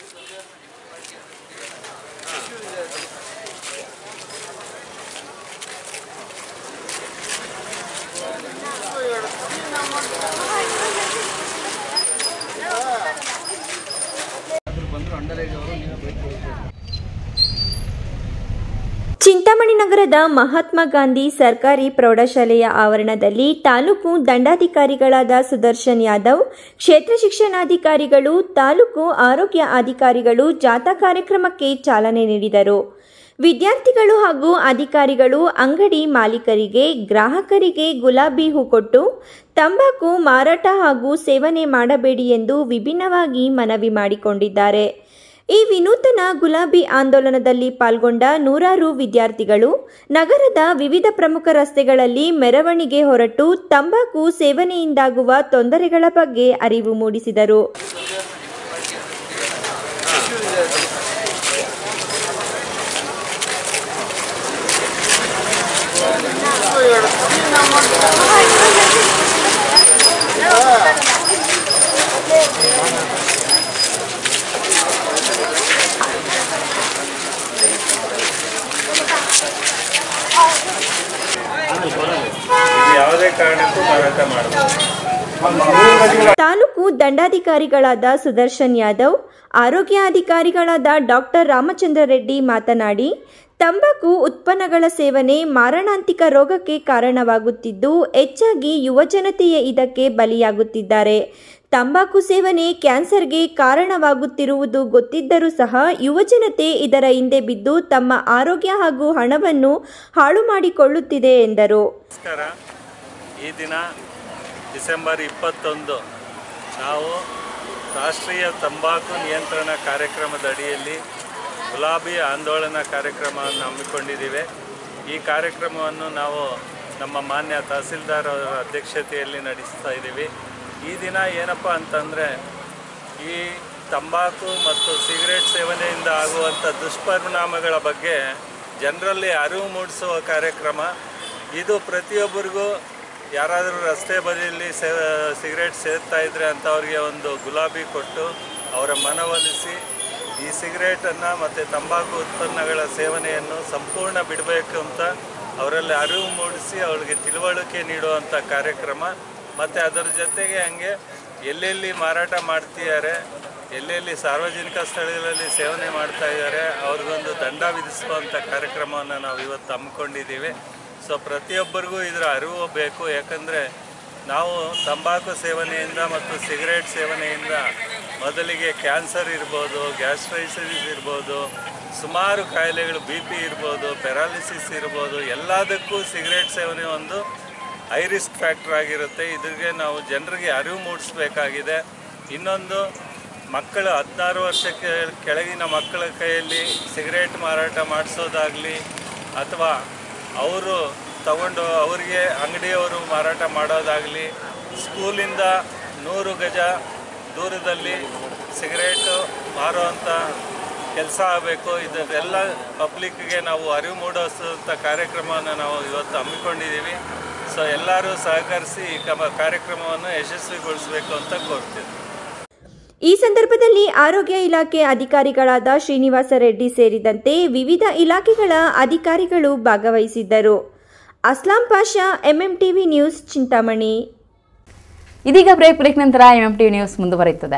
ಚಿಂತಾಮಣಿ ನಗರದ ಮಹಾತ್ಮ ಗಾಂಧಿ ಸರ್ಕಾರಿ ಪ್ರೌಢಶಾಲೆಯ ಆವರಣದಲ್ಲಿ ತಾಲೂಕು ದಂಡಾಧಿಕಾರಿಗಳಾದ ಸುದರ್ಶನ್ ಯಾದವ್ ಕ್ಷೇತ್ರ ಶಿಕ್ಷಣಾಧಿಕಾರಿಗಳು ತಾಲೂಕು ಆರೋಗ್ಯ ಅಧಿಕಾರಿಗಳು ಜಾಥಾ ಕಾರ್ಯಕ್ರಮಕ್ಕೆ ಚಾಲನೆ ನೀಡಿದರು ವಿದ್ಯಾರ್ಥಿಗಳು ಹಾಗೂ ಅಧಿಕಾರಿಗಳು ಅಂಗಡಿ ಮಾಲೀಕರಿಗೆ ಗ್ರಾಹಕರಿಗೆ ಗುಲಾಬಿ ಹೂ ಕೊಟ್ಟು ತಂಬಾಕು ಮಾರಾಟ ಹಾಗೂ ಸೇವನೆ ಮಾಡಬೇಡಿ ಎಂದು ವಿಭಿನ್ನವಾಗಿ ಮನವಿ ಮಾಡಿಕೊಂಡಿದ್ದಾರೆ ಈ ವಿನೂತನ ಗುಲಾಬಿ ಆಂದೋಲನದಲ್ಲಿ ಪಾಲ್ಗೊಂಡ ನೂರಾರು ವಿದ್ಯಾರ್ಥಿಗಳು ನಗರದ ವಿವಿಧ ಪ್ರಮುಖ ರಸ್ತೆಗಳಲ್ಲಿ ಮೆರವಣಿಗೆ ಹೊರಟು ತಂಬಾಕು ಸೇವನೆಯಿಂದಾಗುವ ತೊಂದರೆಗಳ ಬಗ್ಗೆ ಅರಿವು ಮೂಡಿಸಿದರು ಯಾವುದೇ ಕಾರಣಕ್ಕೂ ಮಾರಾಟ ಮಾಡಬಹುದು ತಾಲೂಕು ದಂಡಾಧಿಕಾರಿಗಳಾದ ಸುದರ್ಶನ್ ಯಾದವ್ ಆರೋಗ್ಯ ಅಧಿಕಾರಿಗಳಾದ ಡಾಕ್ಟರ್ ರಾಮಚಂದ್ರ ರೆಡ್ಡಿ ಮಾತನಾಡಿ ತಂಬಾಕು ಉತ್ಪನ್ನಗಳ ಸೇವನೆ ಮಾರಣಾಂತಿಕ ರೋಗಕ್ಕೆ ಕಾರಣವಾಗುತ್ತಿದ್ದು ಹೆಚ್ಚಾಗಿ ಯುವಜನತೆಯೇ ಇದಕ್ಕೆ ಬಲಿಯಾಗುತ್ತಿದ್ದಾರೆ ತಂಬಾಕು ಸೇವನೆ ಕ್ಯಾನ್ಸರ್ಗೆ ಕಾರಣವಾಗುತ್ತಿರುವುದು ಗೊತ್ತಿದ್ದರೂ ಸಹ ಯುವಜನತೆ ಇದರ ಹಿಂದೆ ಬಿದ್ದು ತಮ್ಮ ಆರೋಗ್ಯ ಹಾಗೂ ಹಣವನ್ನು ಹಾಳು ಮಾಡಿಕೊಳ್ಳುತ್ತಿದೆ ಎಂದರು ನಮಸ್ಕಾರ ಈ ದಿನ ಡಿಸೆಂಬರ್ ಇಪ್ಪತ್ತೊಂದು ನಾವು ರಾಷ್ಟ್ರೀಯ ತಂಬಾಕು ನಿಯಂತ್ರಣ ಕಾರ್ಯಕ್ರಮದ ಅಡಿಯಲ್ಲಿ ಗುಲಾಬಿ ಆಂದೋಲನ ಕಾರ್ಯಕ್ರಮವನ್ನು ಹಮ್ಮಿಕೊಂಡಿದ್ದೀವಿ ಈ ಕಾರ್ಯಕ್ರಮವನ್ನು ನಾವು ನಮ್ಮ ಮಾನ್ಯ ತಹಸೀಲ್ದಾರ್ ಅವರ ಅಧ್ಯಕ್ಷತೆಯಲ್ಲಿ ನಡೆಸ್ತಾ ಇದ್ದೀವಿ ಈ ದಿನ ಏನಪ್ಪ ಅಂತಂದರೆ ಈ ತಂಬಾಕು ಮತ್ತು ಸಿಗರೇಟ್ ಸೇವನೆಯಿಂದ ಆಗುವಂಥ ದುಷ್ಪರಿಣಾಮಗಳ ಬಗ್ಗೆ ಜನರಲ್ಲಿ ಅರಿವು ಮೂಡಿಸುವ ಕಾರ್ಯಕ್ರಮ ಇದು ಪ್ರತಿಯೊಬ್ಬರಿಗೂ ಯಾರಾದರೂ ರಸ್ತೆ ಬದಿಯಲ್ಲಿ ಸೇ ಸಿಗರೇಟ್ ಸೇರ್ತಾ ಇದ್ರೆ ಅಂಥವ್ರಿಗೆ ಒಂದು ಗುಲಾಬಿ ಕೊಟ್ಟು ಅವರ ಮನವೊಲಿಸಿ ಈ ಸಿಗರೇಟನ್ನು ಮತ್ತು ತಂಬಾಕು ಉತ್ಪನ್ನಗಳ ಸೇವನೆಯನ್ನು ಸಂಪೂರ್ಣ ಬಿಡಬೇಕು ಅಂತ ಅವರಲ್ಲಿ ಅರಿವು ಮೂಡಿಸಿ ಅವರಿಗೆ ತಿಳುವಳಿಕೆ ನೀಡುವಂಥ ಕಾರ್ಯಕ್ರಮ ಮತ್ತು ಅದರ ಜೊತೆಗೆ ಹಂಗೆ ಎಲ್ಲೆಲ್ಲಿ ಮಾರಾಟ ಮಾಡ್ತಿದ್ದಾರೆ ಎಲ್ಲೆಲ್ಲಿ ಸಾರ್ವಜನಿಕ ಸ್ಥಳಗಳಲ್ಲಿ ಸೇವನೆ ಮಾಡ್ತಾ ಇದ್ದಾರೆ ಅವ್ರಿಗೊಂದು ದಂಡ ವಿಧಿಸುವಂಥ ಕಾರ್ಯಕ್ರಮವನ್ನು ನಾವು ಇವತ್ತು ಹಮ್ಮಿಕೊಂಡಿದ್ದೀವಿ ಸೊ ಪ್ರತಿಯೊಬ್ಬರಿಗೂ ಇದರ ಅರಿವು ಬೇಕು ಯಾಕಂದರೆ ನಾವು ತಂಬಾಕು ಸೇವನೆಯಿಂದ ಮತ್ತು ಸಿಗರೇಟ್ ಸೇವನೆಯಿಂದ ಮೊದಲಿಗೆ ಕ್ಯಾನ್ಸರ್ ಇರ್ಬೋದು ಗ್ಯಾಸ್ಟ್ರೈಸಿಸ್ ಇರ್ಬೋದು ಸುಮಾರು ಕಾಯಿಲೆಗಳು ಬಿ ಪಿ ಇರ್ಬೋದು ಪ್ಯಾರಾಲಿಸಿಸ್ ಇರ್ಬೋದು ಎಲ್ಲದಕ್ಕೂ ಸಿಗರೇಟ್ ಸೇವನೆ ಒಂದು ಹೈ ರಿಸ್ಕ್ ಫ್ಯಾಕ್ಟರ್ ಆಗಿರುತ್ತೆ ಇದ್ರಿಗೆ ನಾವು ಜನರಿಗೆ ಅರಿವು ಮೂಡಿಸ್ಬೇಕಾಗಿದೆ ಇನ್ನೊಂದು ಮಕ್ಕಳು ಹದಿನಾರು ವರ್ಷಕ್ಕೆ ಕೆಳಗಿನ ಮಕ್ಕಳ ಕೈಯಲ್ಲಿ ಸಿಗರೇಟ್ ಮಾರಾಟ ಮಾಡಿಸೋದಾಗಲಿ ಅಥವಾ ಅವರು ತಗೊಂಡು ಅವರಿಗೆ ಅಂಗಡಿಯವರು ಮಾರಾಟ ಮಾಡೋದಾಗಲಿ ಸ್ಕೂಲಿಂದ ನೂರು ಗಜ ದೂರದಲ್ಲಿ ಸಿಗರೇಟು ಮಾರುವಂಥ ಕೆಲಸ ಆಗಬೇಕು ಇದೆಲ್ಲ ಪಬ್ಲಿಕ್ಗೆ ನಾವು ಅರಿವು ಮೂಡಿಸುವಂಥ ಕಾರ್ಯಕ್ರಮವನ್ನು ನಾವು ಇವತ್ತು ಹಮ್ಮಿಕೊಂಡಿದ್ದೀವಿ ಸೊ ಎಲ್ಲರೂ ಸಹಕರಿಸಿ ಈ ಕಮ ಕಾರ್ಯಕ್ರಮವನ್ನು ಯಶಸ್ವಿಗೊಳಿಸಬೇಕು ಅಂತ ಕೋರ್ತೀವಿ ಈ ಸಂದರ್ಭದಲ್ಲಿ ಆರೋಗ್ಯ ಇಲಾಖೆ ಅಧಿಕಾರಿಗಳಾದ ಶ್ರೀನಿವಾಸ ರೆಡ್ಡಿ ಸೇರಿದಂತೆ ವಿವಿಧ ಇಲಾಖೆಗಳ ಅಧಿಕಾರಿಗಳು ಭಾಗವಹಿಸಿದ್ದರು ಅಸ್ಲಾಂ ಪಾಷಾ ಎಂಎಂಟಿವಿ ನ್ಯೂಸ್ ಚಿಂತಾಮಣಿ ಇದೀಗ ಬ್ರೇಕ್ ಬ್ರೇಕ್ ನಂತರ ಎಂಎಂ ನ್ಯೂಸ್ ಮುಂದುವರಿಯುತ್ತದೆ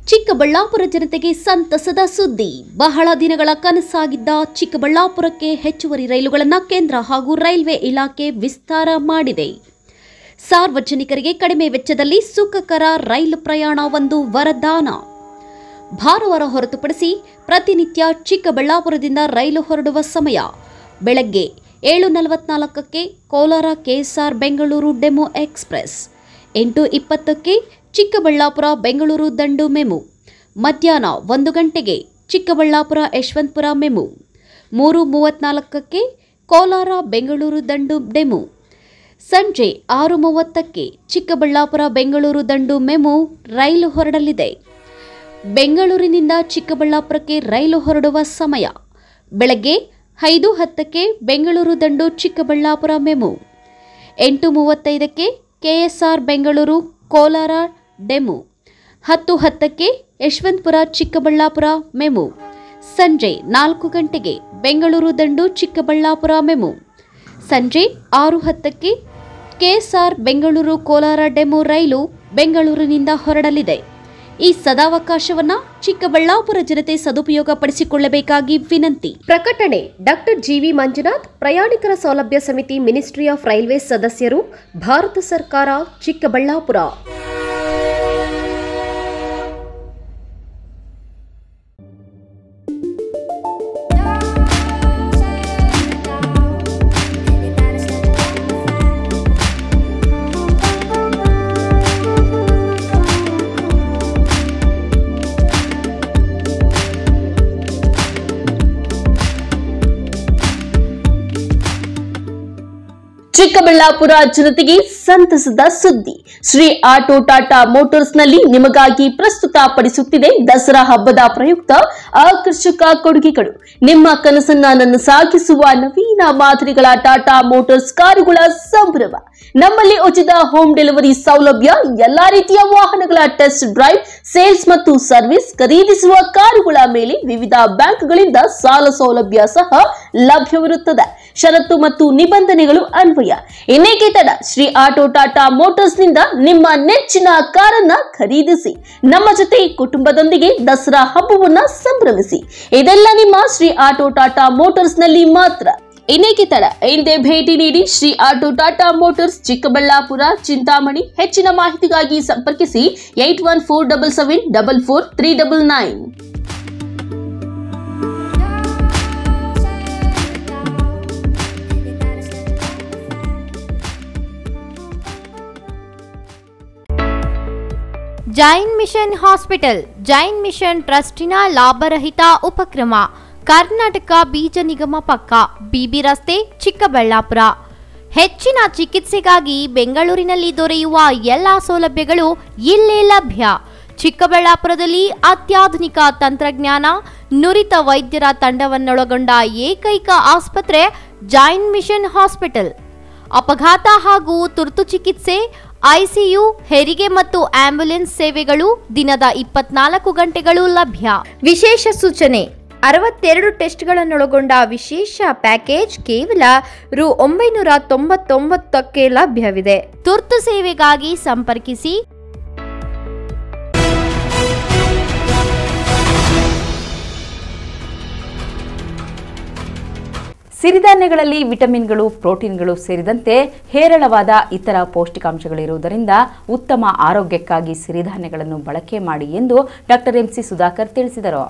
ಚಿಕ್ಕಬಳ್ಳಾಪುರ ಜನತೆಗೆ ಸಂತಸದ ಸುದ್ದಿ ಬಹಳ ದಿನಗಳ ಕನಸಾಗಿದ್ದ ಚಿಕ್ಕಬಳ್ಳಾಪುರಕ್ಕೆ ಹೆಚ್ಚುವರಿ ರೈಲುಗಳನ್ನು ಕೇಂದ್ರ ಹಾಗೂ ರೈಲ್ವೆ ಇಲಾಖೆ ವಿಸ್ತಾರ ಮಾಡಿದೆ ಸಾರ್ವಜನಿಕರಿಗೆ ಕಡಿಮೆ ವೆಚ್ಚದಲ್ಲಿ ಸುಖಕರ ರೈಲು ಪ್ರಯಾಣ ಒಂದು ವರದಾನ ಭಾನುವಾರ ಹೊರತುಪಡಿಸಿ ಪ್ರತಿನಿತ್ಯ ಚಿಕ್ಕಬಳ್ಳಾಪುರದಿಂದ ರೈಲು ಹೊರಡುವ ಸಮಯ ಬೆಳಗ್ಗೆ ಏಳು ನಲವತ್ನಾಲ್ಕಕ್ಕೆ Kolar KSR Bengaluru DEMU express ಎಂಟು ಇಪ್ಪತ್ತಕ್ಕೆ ಚಿಕ್ಕಬಳ್ಳಾಪುರ ಬೆಂಗಳೂರು ದಂಡು ಮೆಮು ಮಧ್ಯಾಹ್ನ ಒಂದು ಗಂಟೆಗೆ ಚಿಕ್ಕಬಳ್ಳಾಪುರ ಯಶವಂತಪುರ ಮೆಮು ಮೂರು ಮೂವತ್ನಾಲ್ಕಕ್ಕೆ ಕೋಲಾರ ಬೆಂಗಳೂರು ದಂಡು ಡೆಮು ಸಂಜೆ ಆರು ಮೂವತ್ತಕ್ಕೆ ಚಿಕ್ಕಬಳ್ಳಾಪುರ ಬೆಂಗಳೂರು ದಂಡು ಮೆಮು ರೈಲು ಹೊರಡಲಿದೆ ಬೆಂಗಳೂರಿನಿಂದ ಚಿಕ್ಕಬಳ್ಳಾಪುರಕ್ಕೆ ರೈಲು ಹೊರಡುವ ಸಮಯ ಬೆಳಗ್ಗೆ ಐದು ಹತ್ತಕ್ಕೆ ಬೆಂಗಳೂರು ದಂಡು ಚಿಕ್ಕಬಳ್ಳಾಪುರ ಮೆಮು ಎಂಟು ಮೂವತ್ತೈದಕ್ಕೆ ಕೆಎಸ್ಆರ್ ಬೆಂಗಳೂರು ಕೋಲಾರ ಡೆಮು ಹತ್ತು ಹತ್ತಕ್ಕೆ ಯಶವಂತಪುರ ಚಿಕ್ಕಬಳ್ಳಾಪುರ ಮೆಮು ಸಂಜೆ ನಾಲ್ಕು ಗಂಟೆಗೆ ಬೆಂಗಳೂರು ದಂಡು ಚಿಕ್ಕಬಳ್ಳಾಪುರ ಮೆಮು ಸಂಜೆ ಆರು ಹತ್ತಕ್ಕೆ ಕೆಎಸ್ಆರ್ ಬೆಂಗಳೂರು ಕೋಲಾರ ಡೆಮು ರೈಲು ಬೆಂಗಳೂರಿನಿಂದ ಹೊರಡಲಿದೆ ಈ ಸದಾವಕಾಶವನ್ನ ಚಿಕ್ಕಬಳ್ಳಾಪುರ ಜನತೆ ಸದುಪಯೋಗ ಪಡಿಸಿಕೊಳ್ಳಬೇಕಾಗಿ ವಿನಂತಿ ಪ್ರಕಟಣೆ ಡಾಕ್ಟರ್ ಜಿವಿ ಮಂಜುನಾಥ್ ಪ್ರಯಾಣಿಕರ ಸೌಲಭ್ಯ ಸಮಿತಿ ಮಿನಿಸ್ಟ್ರಿ ಆಫ್ ರೈಲ್ವೇಸ್ ಸದಸ್ಯರು ಭಾರತ ಸರ್ಕಾರ ಚಿಕ್ಕಬಳ್ಳಾಪುರ ಚಿಕ್ಕಬಳ್ಳಾಪುರ ಜನತೆಗೆ ಸಂತಸದ ಸುದ್ದಿ ಶ್ರೀ ಆಟೋ ಟಾಟಾ ಮೋಟಾರ್ಸ್ ನಲ್ಲಿ ನಿಮಗಾಗಿ ಪ್ರಸ್ತುತಪಡಿಸುತ್ತಿದೆ ದಸರಾ ಹಬ್ಬದ ಪ್ರಯುಕ್ತ ಆಕರ್ಷಕ ಕೊಡುಗೆಗಳು ನಿಮ್ಮ ಕನಸನ್ನ ನನ್ನ ಸಾಗಿಸುವ ನವೀನ ಮಾದರಿಗಳ ಟಾಟಾ ಮೋಟಾರ್ಸ್ ಕಾರುಗಳ ಸಂಭ್ರಮ ನಮ್ಮಲ್ಲಿ ಉಚಿತ ಹೋಮ್ ಡೆಲಿವರಿ ಸೌಲಭ್ಯ ಎಲ್ಲಾ ರೀತಿಯ ವಾಹನಗಳ ಟೆಸ್ಟ್ ಡ್ರೈವ್ ಸೇಲ್ಸ್ ಮತ್ತು ಸರ್ವಿಸ್ ಖರೀದಿಸುವ ಕಾರುಗಳ ಮೇಲೆ ವಿವಿಧ ಬ್ಯಾಂಕ್ಗಳಿಂದ ಸಾಲ ಸೌಲಭ್ಯ ಸಹ ಲಭ್ಯವಿರುತ್ತದೆ ಷರತ್ತು ಮತ್ತು ನಿಬಂಧನೆಗಳು ಅನ್ವಯ ಇನ್ನೇಕೆ ತಡ ಶ್ರೀ ಆಟೋ ಟಾಟಾ ಮೋಟಾರ್ಸ್ ನಿಂದ ನಿಮ್ಮ ನೆಚ್ಚಿನ ಕಾರನ್ನ ಖರೀದಿಸಿ ನಮ್ಮ ಜೊತೆ ಕುಟುಂಬದೊಂದಿಗೆ ದಸರಾ ಹಬ್ಬವನ್ನ ಸಂಭ್ರಮಿಸಿ ಇದೆಲ್ಲ ನಿಮ್ಮ ಶ್ರೀ ಆಟೋ ಟಾಟಾ ಮೋಟಾರ್ಸ್ ನಲ್ಲಿ ಮಾತ್ರ ಇನ್ನೇಕೆ ತಡ ಹಿಂದೆ ಭೇಟಿ ನೀಡಿ ಶ್ರೀ ಆಟೋ ಟಾಟಾ ಮೋಟಾರ್ಸ್ ಚಿಕ್ಕಬಳ್ಳಾಪುರ ಚಿಂತಾಮಣಿ ಹೆಚ್ಚಿನ ಮಾಹಿತಿಗಾಗಿ ಸಂಪರ್ಕಿಸಿ eight one four double seven double four three double nine Jain mission hospital Jain mission ಟ್ರಸ್ಟಿನ ಲಾಭರಹಿತ ಉಪಕ್ರಮ ಕರ್ನಾಟಕ ಬೀಜ ನಿಗಮ ಪಕ್ಕ ಬಿಬಿ ರಸ್ತೆ ಚಿಕ್ಕಬಳ್ಳಾಪುರ ಹೆಚ್ಚಿನ ಚಿಕಿತ್ಸೆಗಾಗಿ ಬೆಂಗಳೂರಿನಲ್ಲಿ ದೊರೆಯುವ ಎಲ್ಲ ಸೌಲಭ್ಯಗಳು ಇಲ್ಲೇ ಲಭ್ಯ ಚಿಕ್ಕಬಳ್ಳಾಪುರದಲ್ಲಿ ಅತ್ಯಾಧುನಿಕ ತಂತ್ರಜ್ಞಾನ ನುರಿತ ವೈದ್ಯರ ತಂಡವನ್ನೊಳಗೊಂಡ ಏಕೈಕ ಆಸ್ಪತ್ರೆ ಜೈನ್ ಮಿಷನ್ ಹಾಸ್ಪಿಟಲ್ ಅಪಘಾತ ಹಾಗೂ ತುರ್ತು ಚಿಕಿತ್ಸೆ ಐಸಿಯು ಹೆರಿಗೆ ಮತ್ತು ಆಂಬ್ಯುಲೆನ್ಸ್ ಸೇವೆಗಳು ದಿನದ ಇಪ್ಪತ್ನಾಲ್ಕು ಗಂಟೆಗಳು ಲಭ್ಯ ವಿಶೇಷ ಸೂಚನೆ ಅರವತ್ತೆರಡು ಟೆಸ್ಟ್ಗಳನ್ನೊಳಗೊಂಡ ವಿಶೇಷ ಪ್ಯಾಕೇಜ್ ಕೇವಲ ರು ಒಂಬೈನೂರ ತೊಂಬತ್ತೊಂಬತ್ತಕ್ಕೆ ಲಭ್ಯವಿದೆ ತುರ್ತು ಸೇವೆಗಾಗಿ ಸಂಪರ್ಕಿಸಿ ಸಿರಿಧಾನ್ಯಗಳಲ್ಲಿ ವಿಟಮಿನ್ಗಳು ಪ್ರೋಟೀನ್ಗಳು ಸೇರಿದಂತೆ ಹೇರಳವಾದ ಇತರ ಪೌಷ್ಟಿಕಾಂಶಗಳಿರುವುದರಿಂದ ಉತ್ತಮ ಆರೋಗ್ಯಕ್ಕಾಗಿ ಸಿರಿಧಾನ್ಯಗಳನ್ನು ಬಳಕೆ ಮಾಡಿ ಎಂದು ಡಾಕ್ಟರ್ ಎಂಸಿ ಸುಧಾಕರ್ ತಿಳಿಸಿದರು